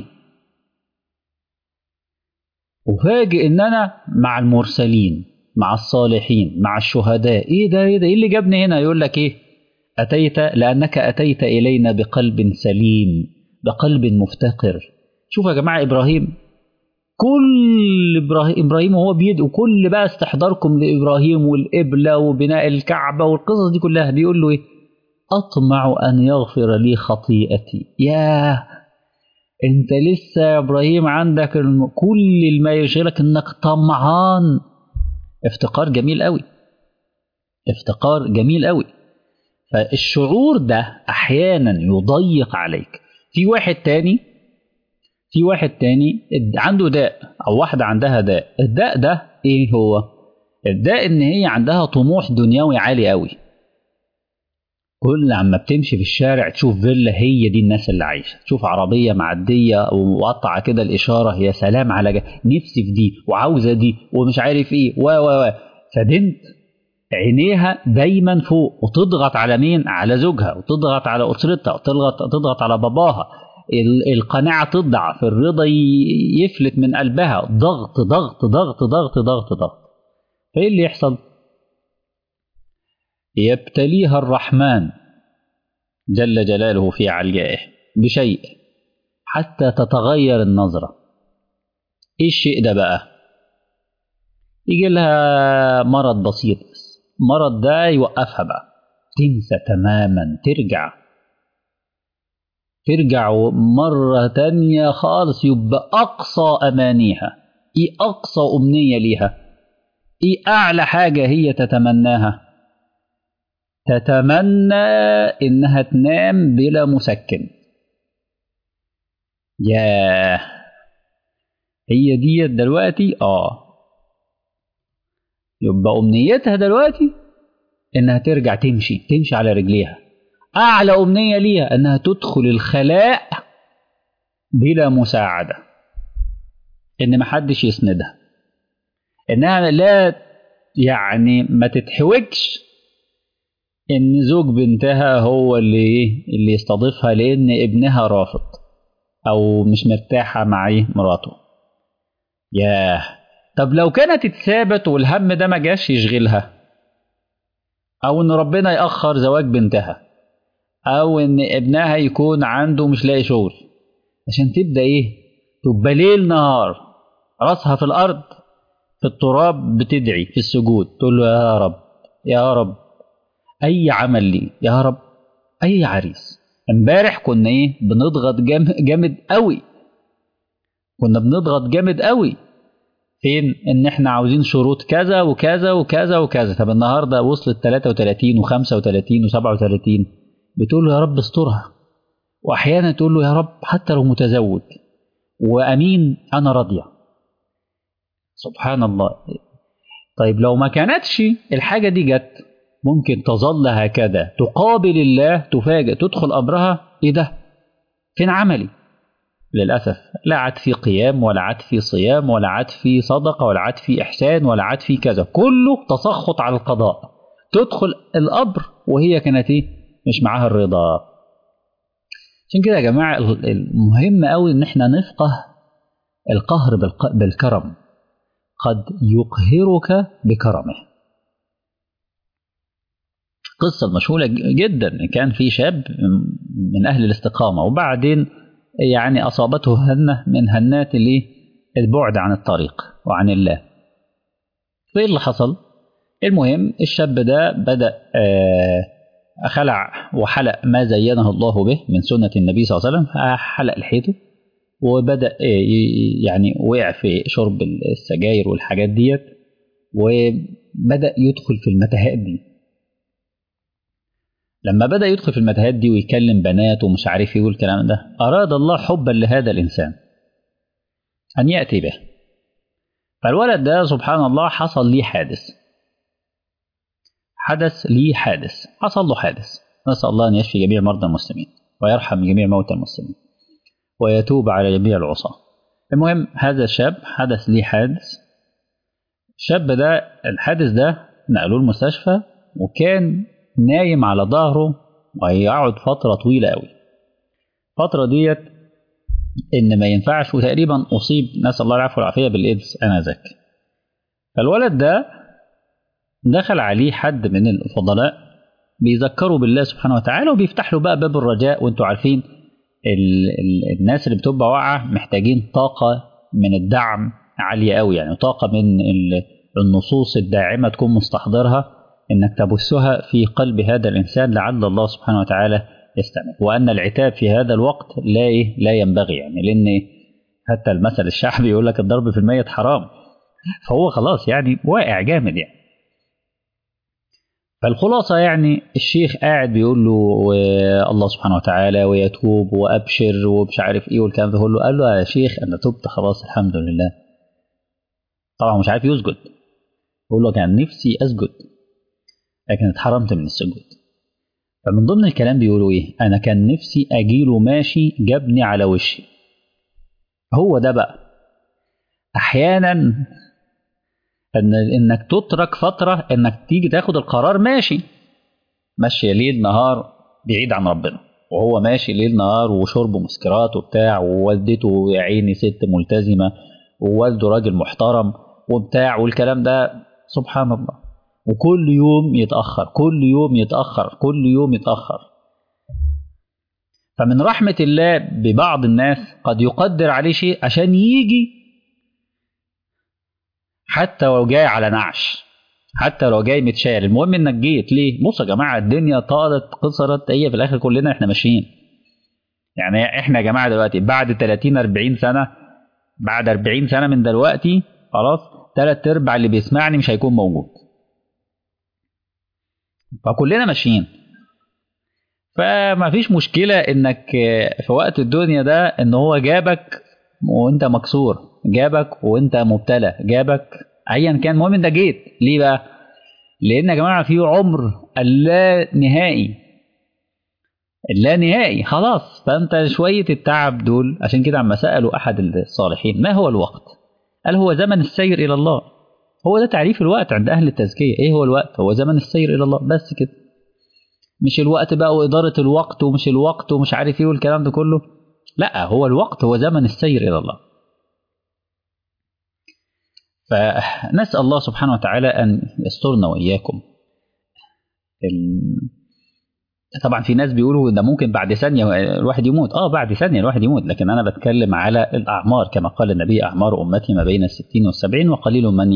وفاجئ إن أنا مع المرسلين مع الصالحين مع الشهداء إيه ده إيه ده إيه اللي جابني هنا يقول لك إيه؟ أتيت لأنك أتيت إلينا بقلب سليم بقلب مفتقر شوف يا جماعة إبراهيم كل إبراهيم, إبراهيم وهو بيدعو كل بقى استحضاركم لإبراهيم والقبلة وبناء الكعبة والقصص دي كلها بيقول له إيه أطمع أن يغفر لي خطيئتي ياه أنت لسه يا إبراهيم عندك الم... كل ما يشغلك إنك طمعان افتقار جميل قوي افتقار جميل قوي فالشعور ده أحيانا يضيق عليك في واحد تاني في واحد تاني عنده داء او واحده عندها داء الداء ده ايه هو الداء ان هي عندها طموح دنيوي عالي قوي كل عما بتمشي في الشارع تشوف فيلا هي دي الناس اللي عايشه تشوف عربيه معديه ومقطعه كده الاشاره يا سلام على جا. نفسي في دي وعاوزه دي ومش عارف ايه و و و فبنت عينيها دايما فوق وتضغط على مين على زوجها وتضغط على اسرتها وتضغط تضغط على باباها القناعة تضعف الرضا يفلت من قلبها ضغط ضغط ضغط ضغط ضغط ضغط فايه اللي يحصل يبتليها الرحمن جل جلاله في عليائه بشيء حتى تتغير النظرة ايه الشيء ده بقى يجي لها مرض بسيط مرض ده يوقفها بقى تنسى تماما ترجع ترجع مرة تانية خالص يبقى أقصى أمانيها إيه أقصى أمنية ليها إيه أعلى حاجة هي تتمناها تتمنى إنها تنام بلا مسكن ياه هي دي دلوقتي آه يبقى أمنيتها دلوقتي إنها ترجع تمشي تمشي على رجليها أعلى أمنية ليها أنها تدخل الخلاء بلا مساعدة إن محدش يسندها إنها لا يعني ما تتحوجش إن زوج بنتها هو اللي اللي يستضيفها لأن ابنها رافض أو مش مرتاحة مع مراته ياه طب لو كانت اتثابت والهم ده ما جاش يشغلها أو إن ربنا يأخر زواج بنتها او ان ابنها يكون عنده مش لاقي شغل عشان تبدا ايه تبقى ليل نهار راسها في الارض في التراب بتدعي في السجود تقول له يا رب يا رب اي عمل لي يا رب اي عريس امبارح كنا ايه بنضغط جامد قوي كنا بنضغط جامد قوي فين ان احنا عاوزين شروط كذا وكذا وكذا وكذا طب النهارده وصلت 33 و35 و37 بتقول له يا رب استرها واحيانا تقول له يا رب حتى لو متزوج وأمين أنا راضية سبحان الله طيب لو ما كانتش الحاجة دي جت ممكن تظل هكذا تقابل الله تفاجئ تدخل أمرها إيه ده فين عملي للأسف لا عاد في قيام ولا عاد في صيام ولا عاد في صدقة ولا عاد في إحسان ولا عاد في كذا كله تسخط على القضاء تدخل القبر وهي كانت إيه مش معاها الرضا عشان كده يا جماعة المهم قوي إن إحنا نفقه القهر بالكرم قد يقهرك بكرمه قصة مشهورة جدا كان في شاب من أهل الاستقامة وبعدين يعني أصابته هنة من هنات البعد عن الطريق وعن الله فإيه اللي حصل؟ المهم الشاب ده بدأ خلع وحلق ما زينه الله به من سنة النبي صلى الله عليه وسلم حلق لحيته وبدأ يعني وقع في شرب السجاير والحاجات ديت وبدأ يدخل في المتاهات دي لما بدأ يدخل في المتاهات دي ويكلم بنات ومش عارف ايه والكلام ده أراد الله حبا لهذا الإنسان أن يأتي به فالولد ده سبحان الله حصل ليه حادث حدث ليه حادث حصل له حادث نسأل الله أن يشفي جميع مرضى المسلمين ويرحم جميع موتى المسلمين ويتوب على جميع العصاة المهم هذا الشاب حدث ليه حادث الشاب ده الحادث ده نقلوه المستشفى وكان نايم على ظهره وهيقعد فترة طويلة قوي الفترة ديت إن ما ينفعش وتقريبا أصيب نسأل الله العفو والعافية بالإيدز آنذاك فالولد ده دخل عليه حد من الفضلاء بيذكروا بالله سبحانه وتعالى وبيفتح له بقى باب الرجاء وانتوا عارفين ال ال الناس اللي بتبقى واقعة محتاجين طاقة من الدعم عالية قوي يعني طاقة من النصوص الداعمة تكون مستحضرها انك تبثها في قلب هذا الانسان لعل الله سبحانه وتعالى يستمع وان العتاب في هذا الوقت لا إيه لا ينبغي يعني لان حتى المثل الشعبي يقول لك الضرب في الميت حرام فهو خلاص يعني واقع جامد يعني فالخلاصه يعني الشيخ قاعد بيقول له الله سبحانه وتعالى ويتوب وابشر ومش عارف ايه والكلام ده كله قال له يا شيخ انا تبت خلاص الحمد لله طبعا مش عارف يسجد بيقول له كان نفسي اسجد لكن اتحرمت من السجود فمن ضمن الكلام بيقولوا ايه انا كان نفسي اجيله ماشي جابني على وشي هو ده بقى احيانا ان انك تترك فتره انك تيجي تاخد القرار ماشي ماشي ليل نهار بعيد عن ربنا وهو ماشي ليل نهار وشرب مسكرات وبتاع ووالدته يا عيني ست ملتزمه ووالده راجل محترم وبتاع والكلام ده سبحان الله وكل يوم يتأخر كل يوم يتأخر كل يوم يتأخر فمن رحمة الله ببعض الناس قد يقدر عليه شيء عشان يجي حتى لو جاي على نعش حتى لو جاي متشال المهم انك جيت ليه بصوا يا جماعه الدنيا طالت قصرت هي في الاخر كلنا احنا ماشيين يعني احنا يا جماعه دلوقتي بعد 30 40 سنه بعد 40 سنه من دلوقتي خلاص ثلاث ارباع اللي بيسمعني مش هيكون موجود فكلنا ماشيين فما فيش مشكلة انك في وقت الدنيا ده ان هو جابك وانت مكسور جابك وانت مبتلى جابك ايا كان المهم انت جيت ليه بقى لان يا جماعة في عمر اللا نهائي اللا نهائي خلاص فانت شوية التعب دول عشان كده عما سألوا احد الصالحين ما هو الوقت قال هو زمن السير الى الله هو ده تعريف الوقت عند أهل التزكية إيه هو الوقت هو زمن السير إلى الله بس كده مش الوقت بقى وإدارة الوقت ومش الوقت ومش عارف إيه والكلام ده كله لا هو الوقت هو زمن السير إلى الله فنسأل الله سبحانه وتعالى أن يسترنا وإياكم طبعا في ناس بيقولوا ده ممكن بعد ثانية الواحد يموت اه بعد ثانية الواحد يموت لكن أنا بتكلم على الأعمار كما قال النبي أعمار أمتي ما بين الستين والسبعين وقليل من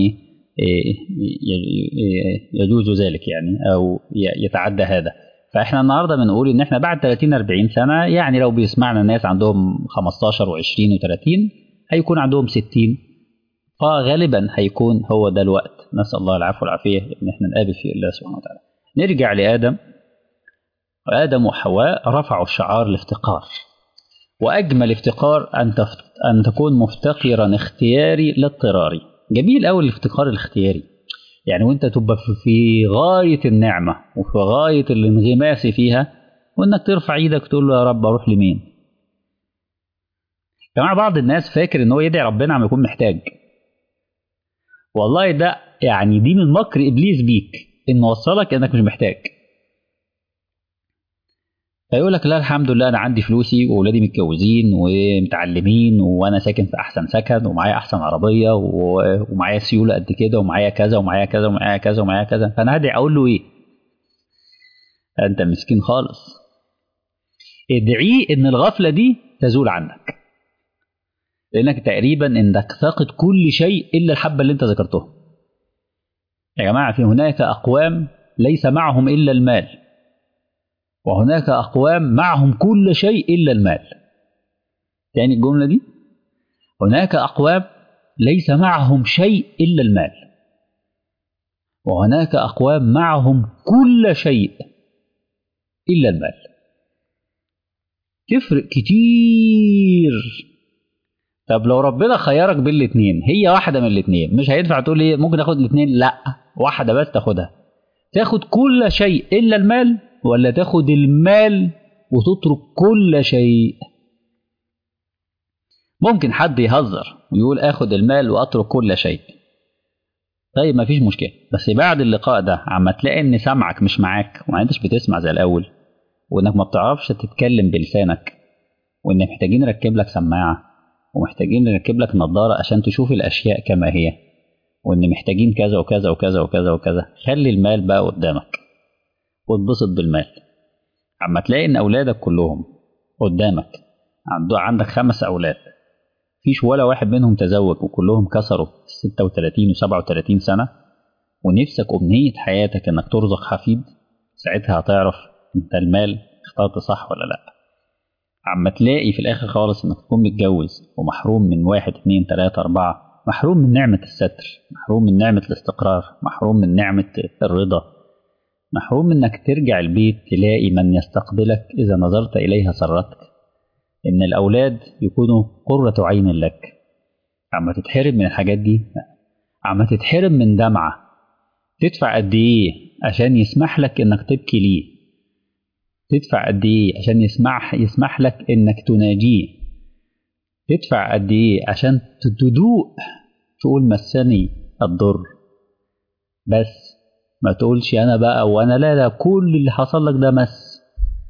يجوز ذلك يعني او يتعدى هذا فاحنا النهارده بنقول ان احنا بعد 30 40 سنه يعني لو بيسمعنا الناس عندهم 15 و20 و30 هيكون عندهم 60 فغالبا هيكون هو ده الوقت نسال الله العفو والعافيه ان احنا نقابل فيه الله سبحانه وتعالى نرجع لادم وادم وحواء رفعوا شعار الافتقار وأجمل افتقار أن أن تكون مفتقرا اختياري لا اضطراري جميل أوي الافتقار الاختياري يعني وانت تبقى في غاية النعمة وفي غاية الانغماس فيها وانك ترفع ايدك تقول له يا رب اروح لمين جماعة بعض الناس فاكر ان هو يدعي ربنا عم يكون محتاج والله ده يعني دي من مكر ابليس بيك انه وصلك انك مش محتاج فيقول لك لا الحمد لله انا عندي فلوسي واولادي متجوزين ومتعلمين وانا ساكن في احسن سكن ومعايا احسن عربيه ومعايا سيوله قد كده ومعايا كذا ومعايا كذا ومعايا كذا ومعايا كذا فانا هدعي اقول له ايه؟ انت مسكين خالص ادعيه ان الغفله دي تزول عنك لانك تقريبا انك فاقد كل شيء الا الحبه اللي انت ذكرتها يا جماعه في هناك اقوام ليس معهم الا المال وهناك أقوام معهم كل شيء إلا المال تاني الجملة دي هناك أقوام ليس معهم شيء إلا المال وهناك أقوام معهم كل شيء إلا المال تفرق كتير طب لو ربنا خيرك بين الاثنين هي واحدة من الاثنين مش هينفع تقول ايه ممكن تاخد الاثنين لا واحدة بس تاخدها تاخد كل شيء إلا المال ولا تاخد المال وتترك كل شيء ممكن حد يهزر ويقول اخد المال واترك كل شيء طيب مفيش مشكلة بس بعد اللقاء ده عما تلاقي ان سمعك مش معاك وما انتش بتسمع زي الاول وانك ما بتعرفش تتكلم بلسانك وان محتاجين نركب لك سماعة ومحتاجين نركب لك نظارة عشان تشوف الاشياء كما هي وان محتاجين كذا وكذا وكذا وكذا وكذا خلي المال بقى قدامك واتبسط بالمال عما تلاقي ان اولادك كلهم قدامك عندك خمس اولاد فيش ولا واحد منهم تزوج وكلهم كسروا 36 و 37 سنة ونفسك أمنية حياتك إنك ترزق حفيد ساعتها هتعرف أنت المال اخترت صح ولا لأ عما تلاقي في الآخر خالص إنك تكون متجوز ومحروم من واحد اتنين تلاتة أربعة محروم من نعمة الستر محروم من نعمة الاستقرار محروم من نعمة الرضا محروم انك ترجع البيت تلاقي من يستقبلك اذا نظرت اليها سرتك ان الاولاد يكونوا قرة عين لك عما تتحرم من الحاجات دي عما تتحرم من دمعة تدفع قد ايه عشان يسمح لك انك تبكي ليه تدفع قد ايه عشان يسمح يسمح لك انك تناجيه تدفع قد ايه عشان تدوق تقول مسني الضر بس ما تقولش انا بقى وانا لا لا كل اللي حصل لك ده مس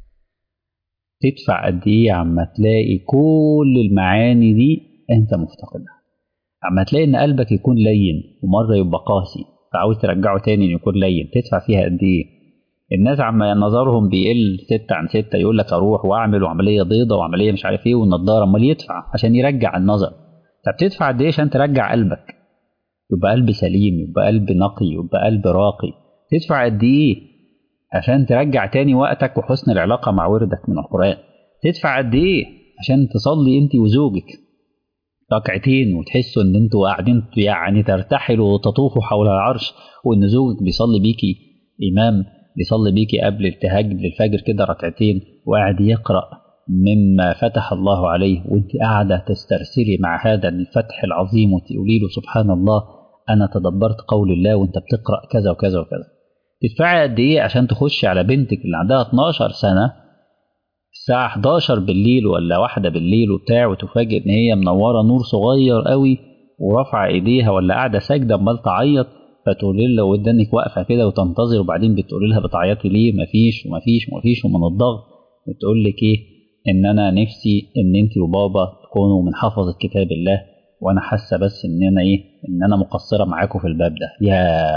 تدفع قد ايه عما تلاقي كل المعاني دي انت مفتقدها عما تلاقي ان قلبك يكون لين ومره يبقى قاسي فعاوز ترجعه تاني انه يكون لين تدفع فيها قد ايه الناس عما نظرهم بيقل ستة عن ستة يقول لك اروح واعمل وعملية بيضة وعملية مش عارف ايه والنضارة امال يدفع عشان يرجع النظر طب تدفع قد ايه عشان ترجع قلبك يبقى قلب سليم يبقى قلب نقي يبقى قلب راقي تدفع قد ايه عشان ترجع تاني وقتك وحسن العلاقة مع وردك من القرآن تدفع قد ايه عشان تصلي انت وزوجك ركعتين وتحسوا ان انتوا قاعدين يعني ترتحلوا وتطوفوا حول العرش وان زوجك بيصلي بيكي امام بيصلي بيكي قبل التهجد للفجر كده ركعتين وقاعد يقرأ مما فتح الله عليه وانت قاعدة تسترسلي مع هذا الفتح العظيم وتقولي له سبحان الله انا تدبرت قول الله وانت بتقرأ كذا وكذا وكذا تدفعي قد ايه عشان تخشي على بنتك اللي عندها 12 سنة الساعة 11 بالليل ولا واحدة بالليل وبتاع وتفاجئ ان هي منورة نور صغير قوي ورافعة ايديها ولا قاعدة ساجدة امال تعيط فتقولي لها ودانك واقفة كده وتنتظر وبعدين بتقولي لها بتعيطي ليه مفيش ومفيش ومفيش ومن الضغط بتقول لك ايه ان انا نفسي ان انت وبابا تكونوا من حفظة كتاب الله وانا حاسة بس ان انا ايه ان انا مقصرة معاكم في الباب ده يا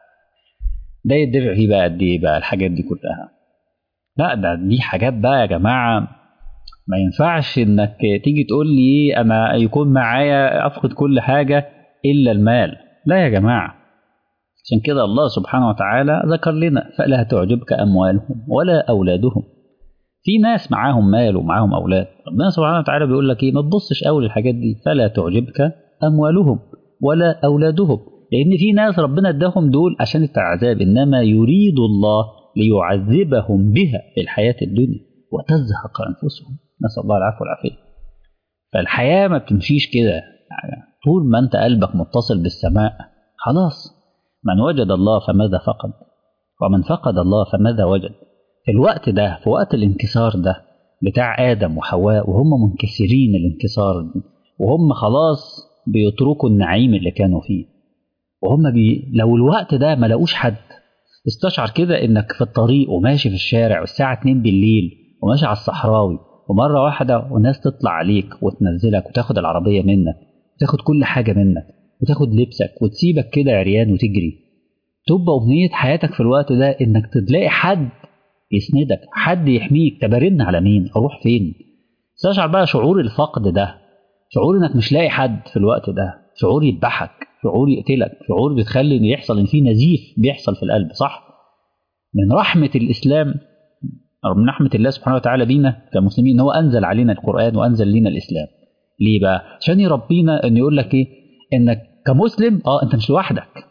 ده يدفع فيه بقى قد ايه بقى الحاجات دي كلها لا ده دي حاجات بقى يا جماعة ما ينفعش انك تيجي تقول لي ايه انا يكون معايا افقد كل حاجة الا المال لا يا جماعة عشان كده الله سبحانه وتعالى ذكر لنا فلا تعجبك اموالهم ولا اولادهم في ناس معاهم مال ومعاهم اولاد ربنا سبحانه وتعالى بيقول لك ايه ما تبصش قوي للحاجات دي فلا تعجبك اموالهم ولا اولادهم لان في ناس ربنا اداهم دول عشان العذاب انما يريد الله ليعذبهم بها في الحياه الدنيا وتزهق انفسهم نسأل الله العفو والعافية فالحياة ما بتمشيش كده يعني طول ما أنت قلبك متصل بالسماء خلاص من وجد الله فماذا فقد ومن فقد الله فماذا وجد في الوقت ده في وقت الانكسار ده بتاع آدم وحواء وهم منكسرين الانكسار دي وهم خلاص بيتركوا النعيم اللي كانوا فيه وهم بي... لو الوقت ده ما لقوش حد استشعر كده انك في الطريق وماشي في الشارع والساعة 2 بالليل وماشي على الصحراوي ومرة واحدة وناس تطلع عليك وتنزلك وتاخد العربية منك وتاخد كل حاجة منك وتاخد لبسك وتسيبك كده عريان وتجري تبقى أمنية حياتك في الوقت ده إنك تلاقي حد يسندك حد يحميك تبارن على مين أروح فين استشعر بقى شعور الفقد ده شعور إنك مش لاقي حد في الوقت ده شعور يذبحك شعور يقتلك شعور بتخلي إن يحصل إن في نزيف بيحصل في القلب صح من رحمة الإسلام أو من رحمة الله سبحانه وتعالى بينا كمسلمين إن هو أنزل علينا القرآن وأنزل لنا الإسلام ليه بقى؟ عشان يربينا إنه يقول لك إيه؟ إنك كمسلم أه أنت مش لوحدك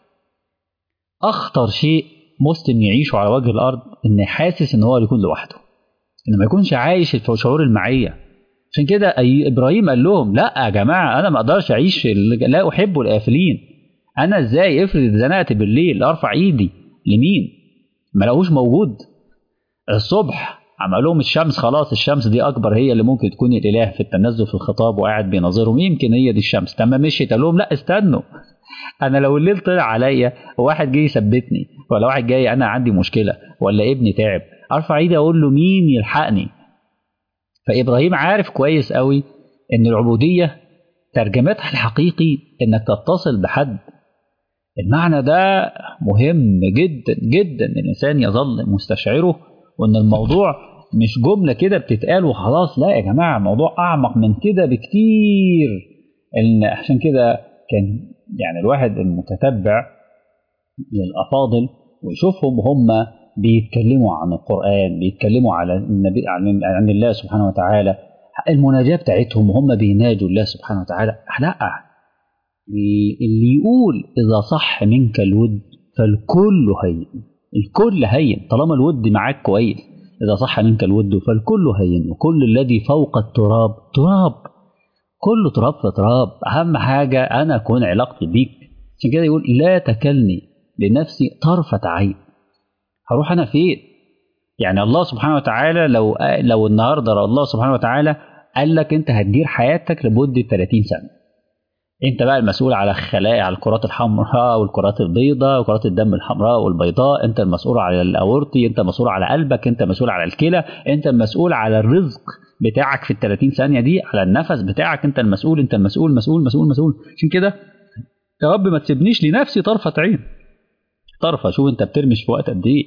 أخطر شيء مسلم يعيشه على وجه الأرض إن حاسس إن هو يكون لوحده إن ما يكونش عايش في شعور المعية عشان كده أي إبراهيم قال لهم لا يا جماعة أنا ما أقدرش أعيش لا أحب الآفلين أنا إزاي افرض اتزنقت بالليل أرفع إيدي لمين؟ ما لقوش موجود الصبح عملوهم الشمس خلاص الشمس دي اكبر هي اللي ممكن تكون الاله في التنزل في الخطاب وقاعد بيناظرهم يمكن هي دي الشمس تمام مشيت قال لهم لا استنوا انا لو الليل طلع عليا وواحد جاي يثبتني ولا واحد جاي انا عندي مشكله ولا ابني تعب ارفع ايدي اقول له مين يلحقني فابراهيم عارف كويس قوي ان العبوديه ترجمتها الحقيقي انك تتصل بحد المعنى ده مهم جدا جدا ان الانسان يظل مستشعره وان الموضوع مش جمله كده بتتقال وخلاص لا يا جماعه الموضوع اعمق من كده بكتير ان عشان كده كان يعني الواحد المتتبع للافاضل ويشوفهم هم بيتكلموا عن القران بيتكلموا على النبي عن, عن الله سبحانه وتعالى المناجاه بتاعتهم وهم بيناجوا الله سبحانه وتعالى لا اللي يقول اذا صح منك الود فالكل هين الكل هين طالما الود معاك كويس إذا صح منك الود فالكل هين وكل الذي فوق التراب تراب كل تراب في تراب أهم حاجة أنا أكون علاقتي بيك عشان كده يقول لا تكلني لنفسي طرفة عين هروح أنا فين يعني الله سبحانه وتعالى لو لو النهارده الله سبحانه وتعالى قال لك أنت هتدير حياتك لمدة 30 سنة انت بقى المسؤول على الخلايا على الكرات الحمراء والكرات البيضاء وكرات الدم الحمراء والبيضاء انت المسؤول على الاورطي انت مسؤول على قلبك انت مسؤول على الكلى انت المسؤول على الرزق بتاعك في ال 30 ثانيه دي على النفس بتاعك انت المسؤول انت المسؤول مسؤول مسؤول مسؤول عشان كده يا رب ما تسيبنيش لنفسي طرفه عين طرفه شوف انت بترمش في وقت قد ايه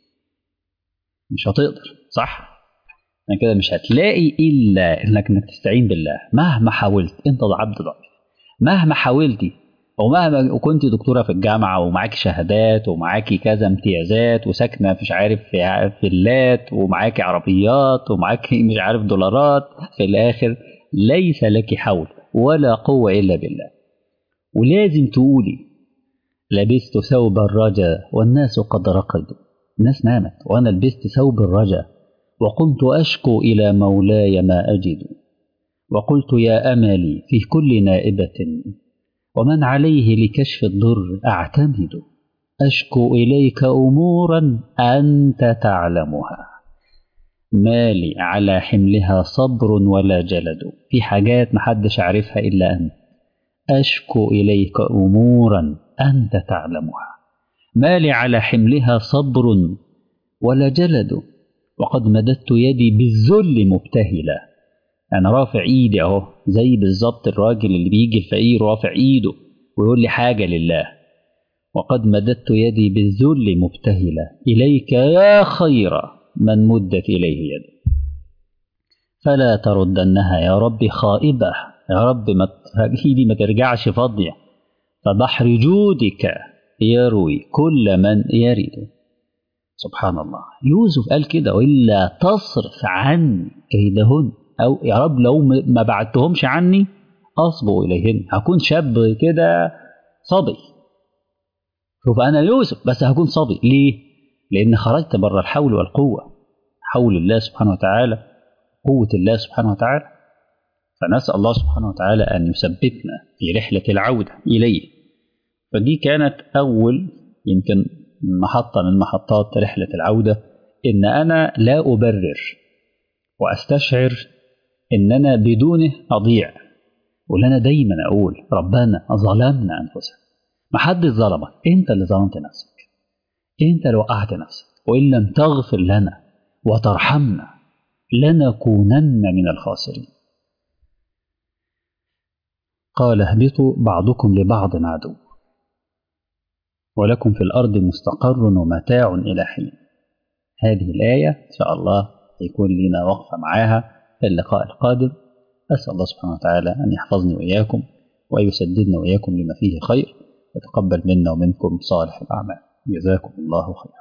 مش هتقدر صح يعني كده مش هتلاقي الا انك انك تستعين بالله مهما حاولت انت عبد ضعيف مهما حاولتي ومهما كنت دكتورة في الجامعة ومعاكي شهادات ومعاكي كذا امتيازات وساكنة مش عارف في فيلات ومعاكي عربيات ومعاكي مش عارف دولارات في الآخر ليس لك حول ولا قوة إلا بالله ولازم تقولي لبست ثوب الرجا والناس قد رقدوا الناس نامت وأنا لبست ثوب الرجا وقمت أشكو إلى مولاي ما أجد وقلت يا املي في كل نائبه ومن عليه لكشف الضر اعتمد اشكو اليك امورا انت تعلمها مالي على حملها صبر ولا جلد في حاجات محدش عارفها الا انت اشكو اليك امورا انت تعلمها مالي على حملها صبر ولا جلد وقد مددت يدي بالذل مبتهلا انا رافع ايدي اهو زي بالظبط الراجل اللي بيجي الفقير رافع ايده ويقول لي حاجه لله وقد مددت يدي بالذل مبتهله اليك يا خير من مدت اليه يدي فلا تردنها يا رب خائبه يا رب ما ايدي ما ترجعش فاضيه فبحر جودك يروي كل من يرد سبحان الله يوسف قال كده والا تصرف عني كيدهن او يا رب لو ما بعدتهمش عني اصبو اليهن هكون شاب كده صبي شوف انا يوسف بس هكون صبي ليه لان خرجت بره الحول والقوه حول الله سبحانه وتعالى قوة الله سبحانه وتعالى فنسأل الله سبحانه وتعالى أن يثبتنا في رحلة العودة إليه فدي كانت أول يمكن محطة من محطات رحلة العودة إن أنا لا أبرر وأستشعر إن أنا بدونه أضيع واللي أنا دايما أقول ربنا ظلمنا أنفسنا ما حد ظلمك أنت اللي ظلمت نفسك أنت اللي وقعت نفسك وإن لم تغفر لنا وترحمنا لنكونن من الخاسرين قال اهبطوا بعضكم لبعض عدو ولكم في الأرض مستقر ومتاع إلى حين هذه الآية إن شاء الله يكون لنا وقفة معاها في اللقاء القادم أسأل الله سبحانه وتعالى أن يحفظني وإياكم ويسددنا وإياكم لما فيه خير ويتقبل منا ومنكم صالح الأعمال جزاكم الله خيرا